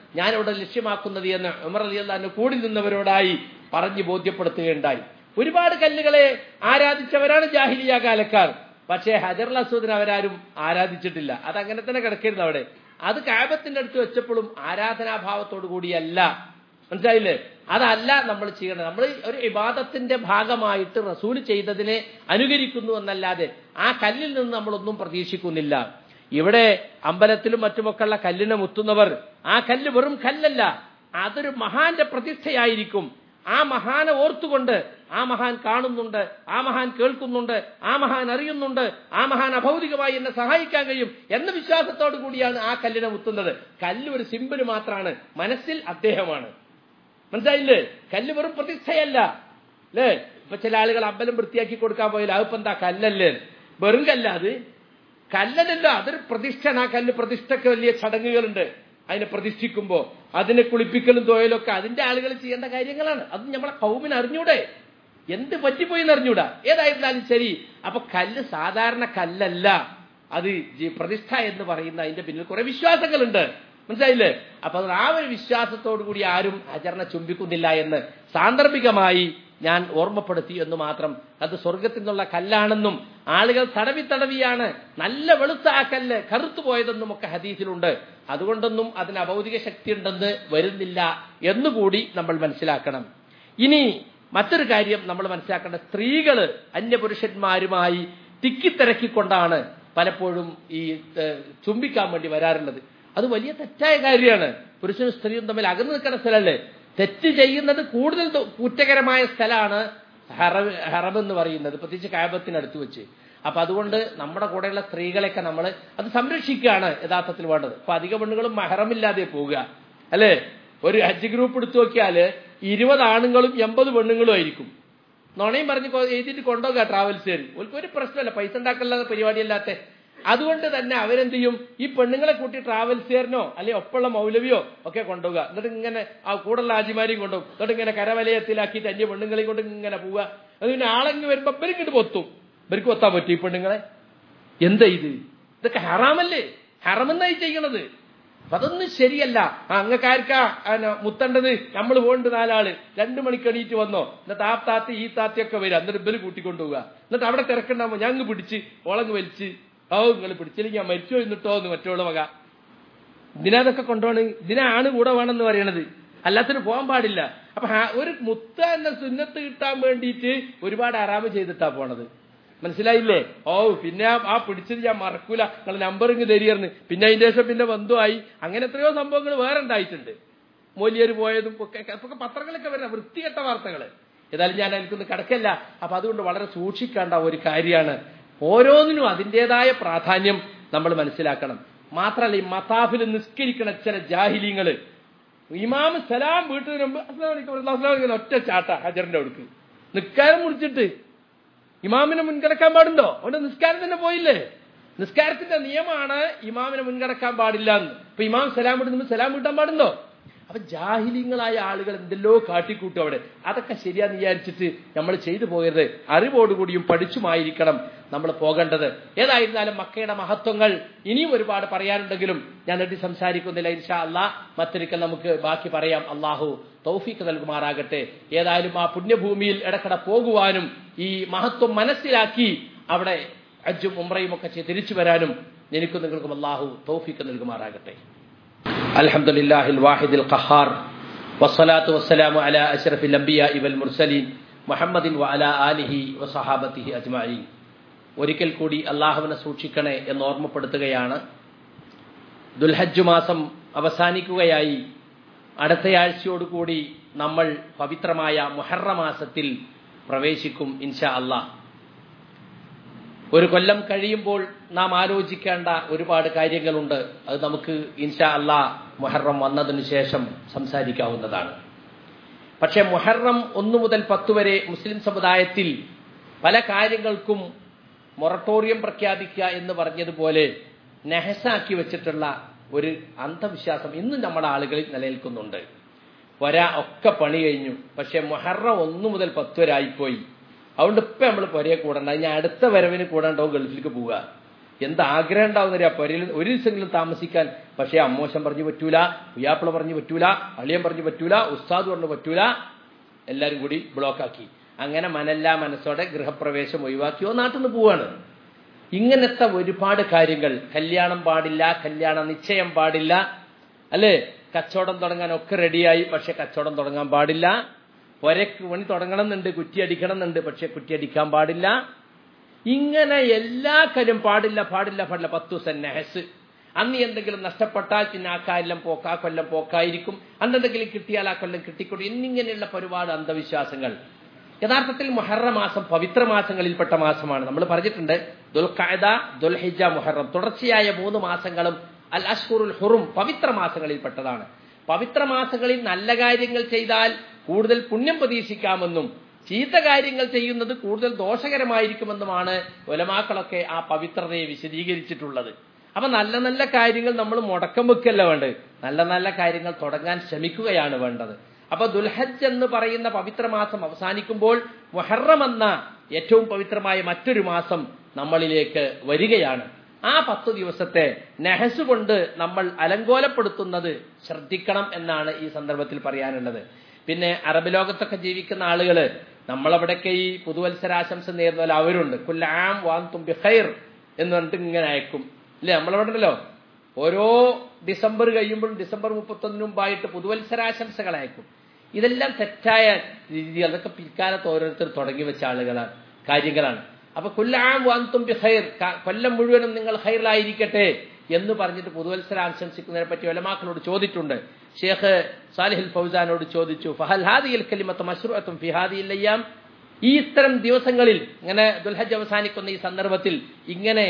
ഞാനിവിടെ ലക്ഷ്യമാക്കുന്നത് എന്ന് ഉമർ അലി അള്ളഹാന് കൂടി നിന്നവരോടായി പറഞ്ഞു ബോധ്യപ്പെടുത്തുകയുണ്ടായി ഒരുപാട് കല്ലുകളെ ആരാധിച്ചവരാണ് ജാഹിലിയ കാലക്കാർ പക്ഷേ ഹജർ അസൂദിനെ അവരാരും ആരാധിച്ചിട്ടില്ല അത് അങ്ങനെ തന്നെ കിടക്കരുത് അവിടെ അത് കാബത്തിന്റെ അടുത്ത് വെച്ചപ്പോഴും ആരാധനാഭാവത്തോടു കൂടിയല്ല മനസ്സിലായില്ലേ അതല്ല നമ്മൾ ചെയ്യണം നമ്മൾ ഒരു ഇബാദത്തിന്റെ ഭാഗമായിട്ട് റസൂൽ ചെയ്തതിനെ അനുകരിക്കുന്നു എന്നല്ലാതെ ആ കല്ലിൽ നിന്ന് നമ്മളൊന്നും പ്രതീക്ഷിക്കുന്നില്ല ഇവിടെ അമ്പലത്തിലും മറ്റുമൊക്കെയുള്ള കല്ലിനെ മുത്തുന്നവർ ആ കല്ല് വെറും കല്ലല്ല അതൊരു മഹാന്റെ പ്രതിഷ്ഠയായിരിക്കും ആ മഹാനെ ഓർത്തുകൊണ്ട് ആ മഹാൻ കാണുന്നുണ്ട് ആ മഹാൻ കേൾക്കുന്നുണ്ട് ആ മഹാൻ അറിയുന്നുണ്ട് ആ മഹാൻ അഭൗതികമായി എന്നെ സഹായിക്കാൻ കഴിയും എന്ന വിശ്വാസത്തോടു കൂടിയാണ് ആ കല്ലിനെ മുത്തുന്നത് കല്ല് ഒരു സിമ്പിൾ മാത്രമാണ് മനസ്സിൽ അദ്ദേഹമാണ് മനസ്സിലായില്ലേ കല്ല് വെറും പ്രതിഷ്ഠയല്ല അല്ലേ ഇപ്പൊ ചില ആളുകൾ അമ്പലം വൃത്തിയാക്കി കൊടുക്കാൻ പോയാൽ അതിപ്പോ എന്താ കല്ലല്ലേ വെറും കല്ല അത് കല്ലല്ലോ അതൊരു പ്രതിഷ്ഠന ആ കല്ല് പ്രതിഷ്ഠക്ക് വലിയ ചടങ്ങുകളുണ്ട് അതിനെ പ്രതിഷ്ഠിക്കുമ്പോ അതിനെ കുളിപ്പിക്കലും തോയലൊക്കെ അതിന്റെ ആളുകൾ ചെയ്യേണ്ട കാര്യങ്ങളാണ് അത് നമ്മളെ കൗമിന് അറിഞ്ഞൂടെ എന്ത് പറ്റിപ്പോയി എന്ന് അറിഞ്ഞൂടാ ഏതായിരുന്നാലും ശരി അപ്പൊ കല്ല് സാധാരണ കല്ലല്ല അത് ജി- പ്രതിഷ്ഠ എന്ന് പറയുന്ന അതിന്റെ പിന്നിൽ കുറെ വിശ്വാസങ്ങളുണ്ട് മനസ്സിലായില്ലേ അപ്പൊ അത് ആ ഒരു വിശ്വാസത്തോടു കൂടി ആരും അചരണ ചുംബിക്കുന്നില്ല എന്ന് സാന്ദർഭികമായി ഞാൻ ഓർമ്മപ്പെടുത്തി എന്ന് മാത്രം അത് സ്വർഗത്തിൽ നിന്നുള്ള കല്ലാണെന്നും ആളുകൾ തടവി തടവിയാണ് നല്ല വെളുത്ത ആ കല്ല് കറുത്തു പോയതെന്നും ഒക്കെ ഹദീസിലുണ്ട് അതുകൊണ്ടൊന്നും അതിന് അഭൗതിക ശക്തി ഉണ്ടെന്ന് വരുന്നില്ല എന്നുകൂടി നമ്മൾ മനസ്സിലാക്കണം ഇനി മറ്റൊരു കാര്യം നമ്മൾ മനസ്സിലാക്കേണ്ട സ്ത്രീകള് അന്യപുരുഷന്മാരുമായി തിക്കിത്തിരക്കിക്കൊണ്ടാണ് പലപ്പോഴും ഈ ഏഹ്, ചുംബിക്കാൻ വേണ്ടി വരാറുള്ളത് അത് വലിയ തെറ്റായ കാര്യമാണ് പുരുഷനും സ്ത്രീയും തമ്മിൽ അകന്നു നിൽക്കുന്ന സ്ഥലമല്ലേ തെറ്റ് ചെയ്യുന്നത് കൂടുതൽ ദോ- കുറ്റകരമായ സ്ഥലമാണ് ഹറം ഹറം എന്ന് പറയുന്നത് പ്രത്യേകിച്ച് കാബത്തിനടുത്ത് വെച്ച് അപ്പൊ അതുകൊണ്ട് നമ്മുടെ കൂടെയുള്ള സ്ത്രീകളെയൊക്കെ നമ്മൾ അത് സംരക്ഷിക്കുകയാണ് യഥാർത്ഥത്തിൽ വേണ്ടത് അപ്പൊ അധിക പെണ്ണുകളും മഹറമില്ലാതെ പോവുക അല്ലേ ഒരു ഹജ്ജ് ഗ്രൂപ്പ് എടുത്തു നോക്കിയാല് ഇരുപത് ആണുങ്ങളും എൺപത് പെണ്ണുങ്ങളും ആയിരിക്കും നുണയും പറഞ്ഞ് കൊ- എഴുതിയിട്ട് കൊണ്ടുപോകുക ട്രാവൽസുകാർ ഓർക്ക് ഒരു പ്രശ്നമല്ല പൈസ ഉണ്ടാക്കല്ലാതെ പരിപാടിയല്ലാത്ത അതുകൊണ്ട് തന്നെ അവരെന്ത് ചെയ്യും ഈ പെണ്ണുങ്ങളെ കൂട്ടി ട്രാവൽസുകാരനോ അല്ലെങ്കിൽ ഒപ്പമുള്ള മൗലവിയോ ഒക്കെ കൊണ്ടുപോകുക എന്നിട്ട് ഇങ്ങനെ ആ കൂടുള്ള ആജിമാരെയും കൊണ്ടുപോകും എന്നിട്ട് ഇങ്ങനെ കരവലയത്തിലാക്കിയിട്ട് അന്യ പെണ്ണുങ്ങളെയും കൊണ്ട് ഇങ്ങനെ പോവുക അത് പിന്നെ ആളെങ്ങ് വരുമ്പോ ഇവരിങ്ങോട്ട് പൊത്തും ഇവർക്ക് പൊത്താൻ പറ്റും ഈ പെണ്ണുങ്ങളെ എന്താ ഇത് ഇതൊക്കെ ഹറാമല്ലേ ഹറമെന്നായി ചെയ്യണത് അപ്പൊ അതൊന്നും ശരിയല്ല ആ അങ്ങക്കാർക്കാ മുത്തേണ്ടത് നമ്മൾ പോകേണ്ട നാലാള് രണ്ടു മണിക്ക് എണീറ്റ് വന്നോ എന്നിട്ട് ആ താത്തി ഈ താത്തിയൊക്കെ വരിക എന്നിട്ട് ഇവര് കൂട്ടിക്കൊണ്ടുപോവുക എന്നിട്ട് അവിടെ തിരക്കുണ്ടാവുമ്പോ ഞങ്ങ് പിടിച്ച് ഓളങ്ങ് വലിച്ച് ഓ നിങ്ങൾ പിടിച്ചില്ലെങ്കിൽ ഞാൻ മരിച്ചോ എന്നിട്ടോ എന്ന് മറ്റോള് വക ഇതിനാ അതൊക്കെ കൊണ്ടുപോണ് ഇതിനാണ് കൂടെ വേണമെന്ന് പറയണത് അല്ലാത്തൊരു പോകാൻ പാടില്ല അപ്പൊ ആ ഒരു മുത്ത എന്ന സുന്നത്ത് കിട്ടാൻ വേണ്ടിയിട്ട് ഒരുപാട് ആറാമ് ചെയ്തിട്ടാ പോണത് മനസ്സിലായില്ലേ ഓ പിന്നെ ആ- ആ പിടിച്ചത് ഞാൻ മറക്കൂല നിങ്ങൾ നമ്പർ ഇങ്ങ് തരികയെന്ന് പിന്നെ അതിന്റെ ശേഷം പിന്നെ ബന്ധുവായി അങ്ങനെ എത്രയോ സംഭവങ്ങൾ വേറെ ഉണ്ടായിട്ടുണ്ട് മൂല്യര് പോയതും ഒക്കെ ഒക്കെ പത്രങ്ങളൊക്കെ വരുന്ന വൃത്തികെട്ട വാർത്തകൾ ഏതായാലും ഞാൻ എനിക്കൊന്ന് കിടക്കല്ല അപ്പൊ അതുകൊണ്ട് വളരെ സൂക്ഷിക്കേണ്ട ഒരു കാര്യമാണ് ഓരോന്നിനും അതിൻ്റെതായ പ്രാധാന്യം നമ്മൾ മനസ്സിലാക്കണം മാത്രമല്ല ഈ മതാഫിൽ നിസ്കരിക്കണ ചില ജാഹിലിങ്ങള് ഇമാമ് സലാം വീട്ടിന് മുമ്പ് അസ്സലാമു അലൈക്കും വറഹ്മത്തുള്ളാഹി വബറകാതുഹു ഒറ്റ ചാട്ട ഹജറിന്റെ അടുക്ക് നിസ്കാരം മുറിച്ചിട്ട് ഇമാമിനെ മുൻകടക്കാൻ പാടുണ്ടോ അവന്റെ നിസ്കാരം തന്നെ പോയില്ലേ നിസ്കാരത്തിന്റെ നിയമമാണ് ഇമാമിനെ മുൻകടക്കാൻ പാടില്ല എന്ന് ഇപ്പൊ ഇമാം സലാം വിടുമ്പോൾ സലാം വീട്ടാൻ പാടുണ്ടോ അപ്പൊ ജാഹിലിങ്ങളായ ആളുകൾ എന്തെല്ലോ കാട്ടിക്കൂട്ടും അവിടെ അതൊക്കെ ശരിയാന്ന് വിചാരിച്ചിട്ട് നമ്മൾ ചെയ്തു പോകരുത് അറിവോടുകൂടിയും പഠിച്ചുമായിരിക്കണം നമ്മൾ പോകേണ്ടത് ഏതായിരുന്നാലും മക്കയുടെ മഹത്വങ്ങൾ ഇനിയും ഒരുപാട് പറയാനുണ്ടെങ്കിലും ഞാൻ എട്ടി സംസാരിക്കുന്നില്ല ഇൻഷാ അല്ലാ മറ്റൊരിക്കൽ നമുക്ക് ബാക്കി പറയാം അള്ളാഹു തൗഫീക്ക് നൽകുമാറാകട്ടെ ഏതായാലും ആ പുണ്യഭൂമിയിൽ ഇടക്കട പോകുവാനും ഈ മഹത്വം മനസ്സിലാക്കി അവിടെ അജ്ജും ഉമ്രയും ഒക്കെ ചെയ്ത് തിരിച്ചു വരാനും എനിക്കും നിങ്ങൾക്കും അള്ളാഹു തൗഫീക്ക് നൽകുമാറാകട്ടെ الحمد لله الواحد القهار والصلاة والسلام على أشرف الأنبياء والمرسلين محمد وعلى آله وصحابته أجمعين ഒരിക്കൽ കൂടി അള്ളാഹുവിനെ സൂക്ഷിക്കണേ എന്ന് ഓർമ്മപ്പെടുത്തുകയാണ് ദുൽഹജ്ജ് മാസം അവസാനിക്കുകയായി അടുത്തയാഴ്ചയോടുകൂടി നമ്മൾ പവിത്രമായ മുഹറ മാസത്തിൽ പ്രവേശിക്കും ഇൻഷാ അള്ളാഹ് ഒരു കൊല്ലം കഴിയുമ്പോൾ നാം ആലോചിക്കേണ്ട ഒരുപാട് കാര്യങ്ങളുണ്ട് അത് നമുക്ക് ഇൻഷാ അള്ളാ മുഹറം വന്നതിനു ശേഷം സംസാരിക്കാവുന്നതാണ് പക്ഷെ മുഹറം ഒന്നു മുതൽ പത്ത് വരെ മുസ്ലിം സമുദായത്തിൽ പല കാര്യങ്ങൾക്കും മൊറട്ടോറിയം പ്രഖ്യാപിക്കുക എന്ന് പറഞ്ഞതുപോലെ നെഹസാക്കി വെച്ചിട്ടുള്ള ഒരു അന്ധവിശ്വാസം ഇന്നും നമ്മുടെ ആളുകളിൽ നിലനിൽക്കുന്നുണ്ട് വരാ ഒക്കെ പണി കഴിഞ്ഞു പക്ഷെ മുഹറം ഒന്നു മുതൽ പത്ത് വരെ ആയിപ്പോയി അതുകൊണ്ട് ഇപ്പൊ നമ്മൾ പൊരയെ കൂടണ്ട ഇനി അടുത്ത വരവിന് കൂടാണ്ടാവും ഗൾഫിലേക്ക് പോവുക എന്ത് ആഗ്രഹം ഉണ്ടാവുന്നറിയാ പൊരയിൽ ഒരു ദിവസമെങ്കിലും താമസിക്കാൻ പക്ഷേ അമ്മോശം പറഞ്ഞു പറ്റൂല പുയ്യാപ്പിള പറഞ്ഞു പറ്റൂല അളിയൻ പറഞ്ഞു പറ്റൂല ഉസ്താദ് പറഞ്ഞു പറ്റൂല എല്ലാവരും കൂടി ബ്ലോക്കാക്കി അങ്ങനെ മനല്ല മനസ്സോടെ ഗൃഹപ്രവേശം ഒഴിവാക്കിയോ നാട്ടിൽ നിന്ന് പോവാണ് ഇങ്ങനത്തെ ഒരുപാട് കാര്യങ്ങൾ കല്യാണം പാടില്ല കല്യാണ നിശ്ചയം പാടില്ല അല്ലേ കച്ചവടം തുടങ്ങാൻ ഒക്കെ റെഡിയായി പക്ഷെ കച്ചവടം തുടങ്ങാൻ പാടില്ല പൊരക്ക് പണി തുടങ്ങണം എന്നുണ്ട് കുറ്റിയടിക്കണം എന്നുണ്ട് പക്ഷെ കുറ്റിയടിക്കാൻ പാടില്ല ഇങ്ങനെ എല്ലാ കാര്യം പാടില്ല പാടില്ല പാടില്ല പത്തു ദിവസം നെഹസ് അന്ന് എന്തെങ്കിലും നഷ്ടപ്പെട്ടാൽ പിന്നെ ആ കാലം പോക്ക് ആ കൊല്ലം പോക്കായിരിക്കും അന്നെന്തെങ്കിലും കിട്ടിയാൽ ആ കൊല്ലം കിട്ടിക്കൊടും എന്നിങ്ങനെയുള്ള ഒരുപാട് അന്ധവിശ്വാസങ്ങൾ യഥാർത്ഥത്തിൽ മുഹറ മാസം പവിത്ര മാസങ്ങളിൽപ്പെട്ട മാസമാണ് നമ്മൾ പറഞ്ഞിട്ടുണ്ട് ദുൽഖായദ ദുൽഹിജ മുഹറം തുടർച്ചയായ മൂന്ന് മാസങ്ങളും അൽ അഷ്ഹുറുൽ ഹുറും പവിത്ര മാസങ്ങളിൽപ്പെട്ടതാണ് പവിത്ര മാസങ്ങളിൽ നല്ല കാര്യങ്ങൾ ചെയ്താൽ കൂടുതൽ പുണ്യം പ്രതീക്ഷിക്കാമെന്നും ചീത്ത കാര്യങ്ങൾ ചെയ്യുന്നത് കൂടുതൽ ദോഷകരമായിരിക്കുമെന്നുമാണ് ഒലമാക്കളൊക്കെ ആ പവിത്രതയെ വിശദീകരിച്ചിട്ടുള്ളത് അപ്പൊ നല്ല നല്ല കാര്യങ്ങൾ നമ്മൾ മുടക്കം വെക്കല്ല വേണ്ടത് നല്ല നല്ല കാര്യങ്ങൾ തുടങ്ങാൻ ശ്രമിക്കുകയാണ് വേണ്ടത് അപ്പൊ ദുൽഹജ് എന്ന് പറയുന്ന പവിത്ര മാസം അവസാനിക്കുമ്പോൾ മുഹറം എന്ന ഏറ്റവും പവിത്രമായ മറ്റൊരു മാസം നമ്മളിലേക്ക് വരികയാണ് ആ പത്തു ദിവസത്തെ നെഹസ് കൊണ്ട് നമ്മൾ അലങ്കോലപ്പെടുത്തുന്നത് ശ്രദ്ധിക്കണം എന്നാണ് ഈ സന്ദർഭത്തിൽ പറയാനുള്ളത് പിന്നെ അറബ് ലോകത്തൊക്കെ ജീവിക്കുന്ന ആളുകള് നമ്മളവിടെയൊക്കെ ഈ പുതുവത്സരാശംസ നേരുന്ന അവരുണ്ട് കുല്ലാം വാൻ തുമ്പി ഖൈർ എന്ന് പറഞ്ഞിട്ട് ഇങ്ങനെ അയക്കും ഇല്ലേ നമ്മളവിടെ ഉണ്ടല്ലോ ഓരോ ഡിസംബർ കഴിയുമ്പോഴും ഡിസംബർ മുപ്പത്തൊന്നിന് മുമ്പായിട്ട് പുതുവത്സരാശംസകൾ അയക്കും ഇതെല്ലാം തെറ്റായ രീതി അതൊക്കെ പിൽക്കാലത്ത് ഓരോരുത്തർ തുടങ്ങി വെച്ച ആളുകളാണ് കാര്യങ്ങളാണ് അപ്പൊ കൊല്ലാം വാന്തും ബിഹൈർ കൊല്ലം മുഴുവനും നിങ്ങൾ ഹൈറിലായിരിക്കട്ടെ എന്ന് പറഞ്ഞിട്ട് പുതുവത്സര ആശംസിക്കുന്നതിനെ പറ്റി ഒലമാക്കളോട് ചോദിച്ചിട്ടുണ്ട് ഷേഖ് സാലിഹിൽ ഫൗസാനോട് ചോദിച്ചു ഫഹൽ ഹാദിയിൽ കലിമത്ത് മഷ്റൂഅത്തും ഫിഹാദിയില്ലയ്യാം ഈ ഇത്തരം ദിവസങ്ങളിൽ ഇങ്ങനെ ദുൽഹജ് അവസാനിക്കുന്ന ഈ സന്ദർഭത്തിൽ ഇങ്ങനെ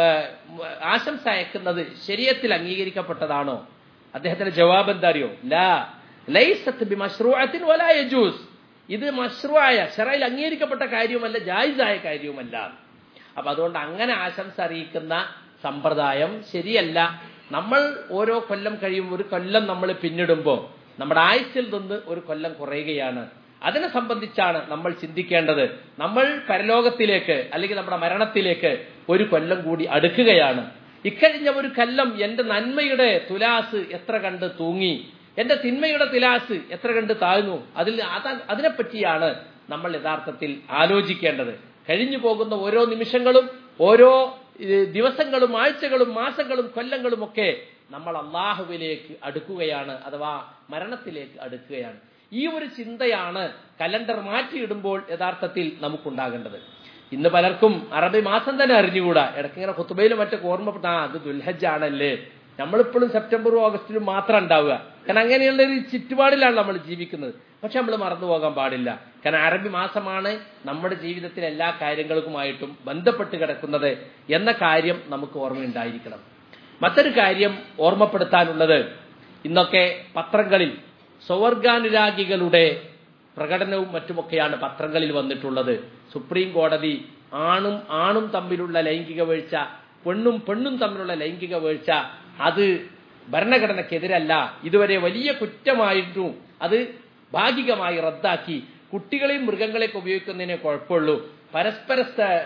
ആശംസ അയക്കുന്നത് ശരീരത്തിൽ അംഗീകരിക്കപ്പെട്ടതാണോ അദ്ദേഹത്തിന്റെ ജവാബ് എന്താ അറിയോ ലാ ലൈസത്ത് ബി മഷ്റൂഅത്തിൻ വലാ യജൂസ് ഇത് മഷ്റൂആയ ഷറയിൽ അംഗീകരിക്കപ്പെട്ട കാര്യവുമല്ല ജായിസായ കാര്യവുമല്ല അപ്പൊ അതുകൊണ്ട് അങ്ങനെ ആശംസ അറിയിക്കുന്ന സമ്പ്രദായം ശരിയല്ല നമ്മൾ ഓരോ കൊല്ലം കഴിയുമ്പോൾ ഒരു കൊല്ലം നമ്മൾ പിന്നിടുമ്പോൾ നമ്മുടെ ആയുസ്സിൽ നിന്ന് ഒരു കൊല്ലം കുറയുകയാണ് അതിനെ സംബന്ധിച്ചാണ് നമ്മൾ ചിന്തിക്കേണ്ടത് നമ്മൾ പരലോകത്തിലേക്ക് അല്ലെങ്കിൽ നമ്മുടെ മരണത്തിലേക്ക് ഒരു കൊല്ലം കൂടി അടുക്കുകയാണ് ഇക്കഴിഞ്ഞ ഒരു കൊല്ലം എന്റെ നന്മയുടെ തുലാസ് എത്ര കണ്ട് തൂങ്ങി എന്റെ തിന്മയുടെ തുലാസ് എത്ര കണ്ട് താഴ്ന്നു അതിൽ അതിനെപ്പറ്റിയാണ് നമ്മൾ യഥാർത്ഥത്തിൽ ആലോചിക്കേണ്ടത് കഴിഞ്ഞു പോകുന്ന ഓരോ നിമിഷങ്ങളും ഓരോ ദിവസങ്ങളും ആഴ്ചകളും മാസങ്ങളും കൊല്ലങ്ങളും ഒക്കെ നമ്മൾ അള്ളാഹുവിലേക്ക് അടുക്കുകയാണ് അഥവാ മരണത്തിലേക്ക് അടുക്കുകയാണ് ഈ ഒരു ചിന്തയാണ് കലണ്ടർ മാറ്റിയിടുമ്പോൾ യഥാർത്ഥത്തിൽ നമുക്കുണ്ടാകേണ്ടത് ഇന്ന് പലർക്കും അറബി മാസം തന്നെ അറിഞ്ഞുകൂടാ ഇടയ്ക്കിങ്ങനെ കുത്തുബയിലും മറ്റൊക്കെ ഓർമ്മപ്പെട്ട ആ അത് ദുൽഹജ് ആണല്ലേ നമ്മളിപ്പോഴും സെപ്റ്റംബറും ഓഗസ്റ്റിലും മാത്രം ഉണ്ടാവുക കാരണം അങ്ങനെയുള്ള ഒരു ചുറ്റുപാടിലാണ് നമ്മൾ ജീവിക്കുന്നത് പക്ഷെ നമ്മൾ മറന്നു പോകാൻ പാടില്ല കാരണം അറബി മാസമാണ് നമ്മുടെ ജീവിതത്തിലെ എല്ലാ കാര്യങ്ങൾക്കുമായിട്ടും ബന്ധപ്പെട്ട് കിടക്കുന്നത് എന്ന കാര്യം നമുക്ക് ഓർമ്മയുണ്ടായിരിക്കണം മറ്റൊരു കാര്യം ഓർമ്മപ്പെടുത്താനുള്ളത് ഇന്നൊക്കെ പത്രങ്ങളിൽ സ്വവർഗാനുരാഗികളുടെ പ്രകടനവും മറ്റുമൊക്കെയാണ് പത്രങ്ങളിൽ വന്നിട്ടുള്ളത് സുപ്രീം കോടതി ആണും ആണും തമ്മിലുള്ള ലൈംഗിക വീഴ്ച പെണ്ണും പെണ്ണും തമ്മിലുള്ള ലൈംഗിക വീഴ്ച അത് ഭരണഘടനയ്ക്കെതിരല്ല ഇതുവരെ വലിയ കുറ്റമായിട്ടും അത് ഭാഗികമായി റദ്ദാക്കി കുട്ടികളെയും മൃഗങ്ങളെയൊക്കെ ഉപയോഗിക്കുന്നതിനെ കുഴപ്പമുള്ളൂ പരസ്പര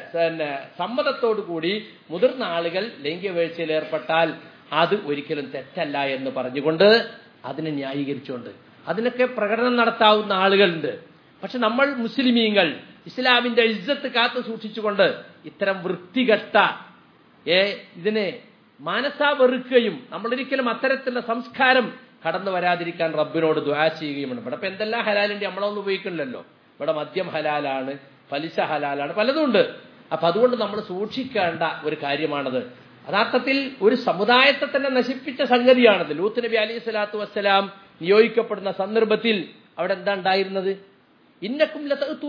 സമ്മതത്തോടു കൂടി മുതിർന്ന ആളുകൾ ലൈംഗിക വീഴ്ചയിൽ ഏർപ്പെട്ടാൽ അത് ഒരിക്കലും തെറ്റല്ല എന്ന് പറഞ്ഞുകൊണ്ട് അതിനെ ന്യായീകരിച്ചുകൊണ്ട് അതിനൊക്കെ പ്രകടനം നടത്താവുന്ന ആളുകളുണ്ട് പക്ഷെ നമ്മൾ മുസ്ലിമീങ്ങൾ ഇസ്ലാമിന്റെ ഇജ്ജത്ത് കാത്തു സൂക്ഷിച്ചുകൊണ്ട് ഇത്തരം വൃത്തികെട്ട ഏ ഇതിനെ മാനസാ വെറുക്കുകയും നമ്മളൊരിക്കലും അത്തരത്തിലുള്ള സംസ്കാരം കടന്നു വരാതിരിക്കാൻ റബ്ബിനോട് ദ്വാ ചെയ്യുകയും ഇവിടെ ഇപ്പൊ എന്തെല്ലാം ഹലാലുണ്ട് നമ്മളൊന്നും ഉപയോഗിക്കണില്ലല്ലോ ഇവിടെ മദ്യം ഹലാലാണ് പലിശ ഹലാലാണ് പലതും ഉണ്ട് അപ്പൊ അതുകൊണ്ട് നമ്മൾ സൂക്ഷിക്കേണ്ട ഒരു കാര്യമാണത് യഥാർത്ഥത്തിൽ ഒരു സമുദായത്തെ തന്നെ നശിപ്പിച്ച സംഗതിയാണത് ലൂത്ത് നബി അലി സ്വലാത്തു വസ്സലാം നിയോഗിക്കപ്പെടുന്ന സന്ദർഭത്തിൽ അവിടെ എന്താ ഉണ്ടായിരുന്നത് ഇന്നക്കും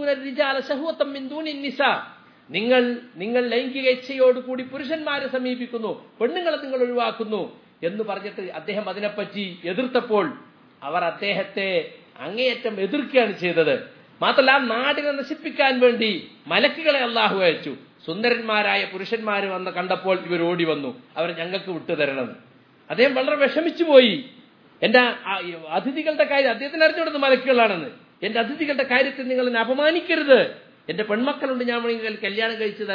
നിങ്ങൾ നിങ്ങൾ ലൈംഗിക ഇച്ഛയോടുകൂടി പുരുഷന്മാരെ സമീപിക്കുന്നു പെണ്ണുങ്ങളെ നിങ്ങൾ ഒഴിവാക്കുന്നു എന്ന് പറഞ്ഞിട്ട് അദ്ദേഹം അതിനെപ്പറ്റി എതിർത്തപ്പോൾ അവർ അദ്ദേഹത്തെ അങ്ങേയറ്റം എതിർക്കുകയാണ് ചെയ്തത് മാത്രമല്ല ആ നാടിനെ നശിപ്പിക്കാൻ വേണ്ടി മലക്കുകളെ അള്ളാഹു അയച്ചു സുന്ദരന്മാരായ പുരുഷന്മാർ വന്ന് കണ്ടപ്പോൾ ഇവർ ഓടി വന്നു അവർ ഞങ്ങൾക്ക് വിട്ടുതരണം അദ്ദേഹം വളരെ വിഷമിച്ചു പോയി എന്റെ അതിഥികളുടെ കാര്യം അദ്ദേഹത്തിന് അറിഞ്ഞുകൊടുത്ത മലക്കുകളാണെന്ന് എന്റെ അതിഥികളുടെ കാര്യത്തിൽ നിങ്ങൾ എന്നെ അപമാനിക്കരുത് എന്റെ പെൺമക്കളുണ്ട് ഞാൻ വേണമെങ്കിൽ കല്യാണം കഴിച്ചു തരാം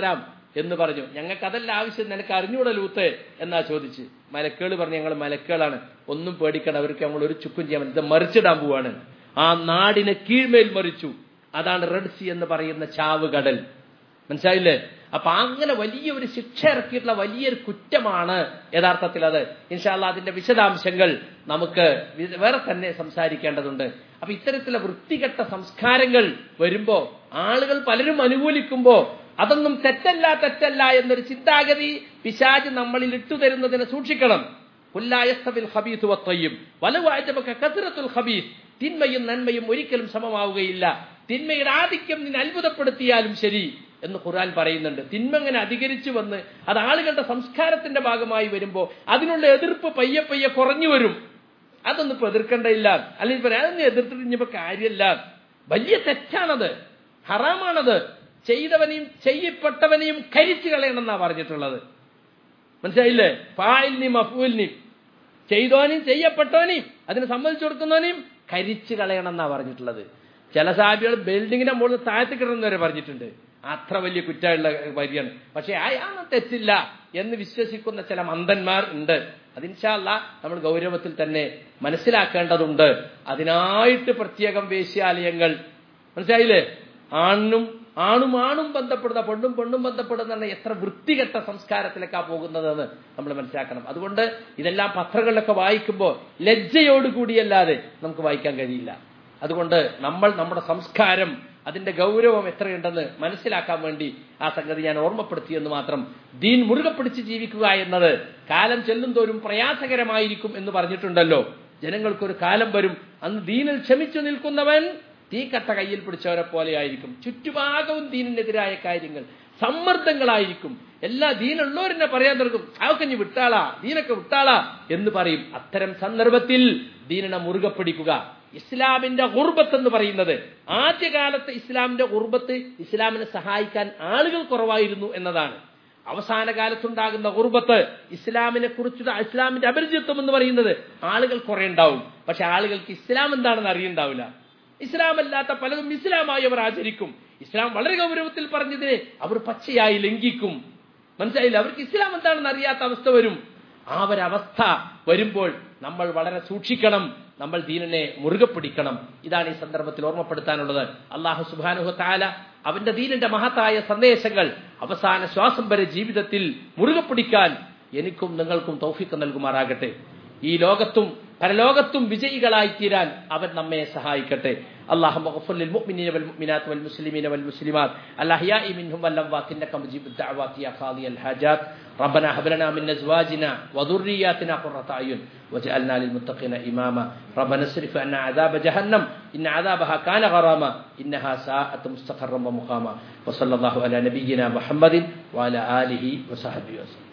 എന്ന് പറഞ്ഞു ഞങ്ങൾക്ക് അതല്ല ആവശ്യം നിനക്ക് അറിഞ്ഞൂടെ ലൂത്ത് എന്നാ ചോദിച്ച് മലക്കുകൾ പറഞ്ഞു ഞങ്ങൾ മലക്കുകളാണ് ഒന്നും പേടിക്കണം അവർക്ക് ഞങ്ങൾ ഒരു ചുക്കും ചെയ്യാൻ പറ്റില്ല. ഇത് മറിച്ചിടാൻ പോവാണ് ആ നാടിനെ കീഴ്മേൽ മറിച്ചു അതാണ് റെഡ് സി എന്ന് പറയുന്ന ചാവുകടൽ മനസ്സിലായില്ലേ അപ്പൊ അങ്ങനെ വലിയ ഒരു ശിക്ഷ ഇറക്കിയിട്ടുള്ള വലിയൊരു കുറ്റമാണ് യഥാർത്ഥത്തിൽ അത് ഇൻഷാല്ല അതിന്റെ വിശദാംശങ്ങൾ നമുക്ക് വി- വേറെ തന്നെ സംസാരിക്കേണ്ടതുണ്ട് അപ്പൊ ഇത്തരത്തിലുള്ള വൃത്തികെട്ട സംസ്കാരങ്ങൾ വരുമ്പോ ആളുകൾ പലരും അനുകൂലിക്കുമ്പോ അതൊന്നും തെറ്റല്ല തെറ്റല്ല എന്നൊരു ചിന്താഗതി പിശാജ് നമ്മളിൽ ഇട്ടുതരുന്നതിനെ സൂക്ഷിക്കണം പുല്ലായസ്തവിൽ ഹബീസ് വത്തയ്യും വലവാഴ്ചമൊക്കെ കത്തിരത്തുൽ ഹബീസ് തിന്മയും നന്മയും ഒരിക്കലും സമമാവുകയില്ല തിന്മയുടെ ആധിക്യം നിന്നെ അത്ഭുതപ്പെടുത്തിയാലും ശരി എന്ന് ഖുർആൻ പറയുന്നുണ്ട് തിന്മ ഇങ്ങനെ അധികരിച്ചു വന്ന് അത് ആളുകളുടെ സംസ്കാരത്തിന്റെ ഭാഗമായി വരുമ്പോൾ അതിനുള്ള എതിർപ്പ് പയ്യെ പയ്യെ കുറഞ്ഞു വരും അതൊന്നും ഇപ്പൊ എതിർക്കേണ്ടയില്ല അല്ലെങ്കിൽ പറയാം അതൊന്നും എതിർത്തിട്ട് ഇനിയിപ്പോ കാര്യമില്ല വലിയ തെറ്റാണത് ഹറാമാണത് ചെയ്തവനെയും ചെയ്യപ്പെട്ടവനെയും കരിച്ചു കളയണമെന്നാ പറഞ്ഞിട്ടുള്ളത് മനസ്സിലായില്ലേ ഫായിലിനെയും മഫൂലിനെയും ചെയ്തോനെയും ചെയ്യപ്പെട്ടവനെയും അതിനെ സമ്മതിച്ചു കൊടുക്കുന്നവനെയും കരിച്ചു കളയണമെന്നാ പറഞ്ഞിട്ടുള്ളത് ചില സാഹിബികൾ ബിൽഡിങ്ങിന്റെ മുകളിൽ താഴ്ത്തി കിടന്നു വരെ പറഞ്ഞിട്ടുണ്ട് അത്ര വലിയ കുറ്റമുള്ള വരികയാണ് പക്ഷെ അയാൾ തെറ്റില്ല എന്ന് വിശ്വസിക്കുന്ന ചില മന്ദന്മാർ ഉണ്ട് അതിൻഷാല്ല നമ്മൾ ഗൗരവത്തിൽ തന്നെ മനസ്സിലാക്കേണ്ടതുണ്ട് അതിനായിട്ട് പ്രത്യേകം വേശ്യാലയങ്ങൾ മനസ്സിലായില്ലേ ആണും ആണും ആണും ബന്ധപ്പെടുന്ന പെണ്ണും പെണ്ണും ബന്ധപ്പെടുന്ന എത്ര വൃത്തികെട്ട സംസ്കാരത്തിലേക്കാ പോകുന്നതെന്ന് നമ്മൾ മനസ്സിലാക്കണം അതുകൊണ്ട് ഇതെല്ലാം പത്രങ്ങളിലൊക്കെ വായിക്കുമ്പോൾ ലജ്ജയോടുകൂടിയല്ലാതെ നമുക്ക് വായിക്കാൻ കഴിയില്ല അതുകൊണ്ട് നമ്മൾ നമ്മുടെ സംസ്കാരം അതിന്റെ ഗൗരവം എത്രയുണ്ടെന്ന് മനസ്സിലാക്കാൻ വേണ്ടി ആ സംഗതി ഞാൻ ഓർമ്മപ്പെടുത്തിയെന്ന് മാത്രം ദീൻ മുറുകെ പിടിച്ച് ജീവിക്കുക എന്നത് കാലം ചെല്ലും തോറും പ്രയാസകരമായിരിക്കും എന്ന് പറഞ്ഞിട്ടുണ്ടല്ലോ ജനങ്ങൾക്കൊരു കാലം വരും അന്ന് ദീനിൽ ക്ഷമിച്ചു നിൽക്കുന്നവൻ തീക്കട്ട കയ്യിൽ പിടിച്ചവരെ പോലെയായിരിക്കും ചുറ്റുഭാഗവും ദീനിനെതിരായ കാര്യങ്ങൾ സമ്മർദ്ദങ്ങളായിരിക്കും എല്ലാ ദീനുള്ളവരെന്നെ പറയാൻ തുടങ്ങും അതൊക്കെ ഇനി വിട്ടാളാ ദീനൊക്കെ വിട്ടാളാ എന്ന് പറയും അത്തരം സന്ദർഭത്തിൽ ദീനിനെ മുറുകെ പിടിക്കുക ഇസ്ലാമിന്റെ ഉർബത്ത് എന്ന് പറയുന്നത് ആദ്യകാലത്ത് ഇസ്ലാമിന്റെ ഉർബത്ത് ഇസ്ലാമിനെ സഹായിക്കാൻ ആളുകൾ കുറവായിരുന്നു എന്നതാണ് അവസാന കാലത്തുണ്ടാകുന്ന ഉർബത്ത് ഇസ്ലാമിനെ കുറിച്ചുള്ള ഇസ്ലാമിന്റെ അപരിചിത്വം എന്ന് പറയുന്നത് ആളുകൾ കുറെ ഉണ്ടാവും പക്ഷെ ആളുകൾക്ക് ഇസ്ലാം എന്താണെന്ന് അറിയുണ്ടാവില്ല ഇസ്ലാം അല്ലാത്ത പലതും ഇസ്ലാമായി അവർ ആചരിക്കും ഇസ്ലാം വളരെ ഗൗരവത്തിൽ പറഞ്ഞതിനെ അവർ പച്ചയായി ലംഘിക്കും മനസ്സിലായില്ല അവർക്ക് ഇസ്ലാം എന്താണെന്ന് അറിയാത്ത അവസ്ഥ വരും ആ ഒരവസ്ഥ വരുമ്പോൾ നമ്മൾ വളരെ സൂക്ഷിക്കണം നമ്മൾ ദീനിനെ മുറുകെ പിടിക്കണം ഇതാണ് ഈ സന്ദർഭത്തിൽ ഓർമ്മപ്പെടുത്താനുള്ളത് അള്ളാഹു സുബാനുഹ താല അവന്റെ ദീനിന്റെ മഹത്തായ സന്ദേശങ്ങൾ അവസാന ശ്വാസം വരെ ജീവിതത്തിൽ മുറുകെ പിടിക്കാൻ എനിക്കും നിങ്ങൾക്കും തൗഫിക്ക് നൽകുമാറാകട്ടെ ഈ ലോകത്തും പരലോകത്തും വിജയികളായി തീരാൻ അവൻ നമ്മെ സഹായിക്കട്ടെ اللهم اغفر للمؤمنين والمؤمنات والمسلمين والمسلمات الاحياء منهم والاموات انك مجيب الدعوات يا قاضي الحاجات ربنا هب لنا من ازواجنا وذرياتنا قرة اعين واجعلنا للمتقين اماما ربنا اصرف عنا عذاب جهنم ان عذابها كان غراما انها ساءت مستقرا ومقاما وصلى الله على نبينا محمد وعلى اله وصحبه وسلم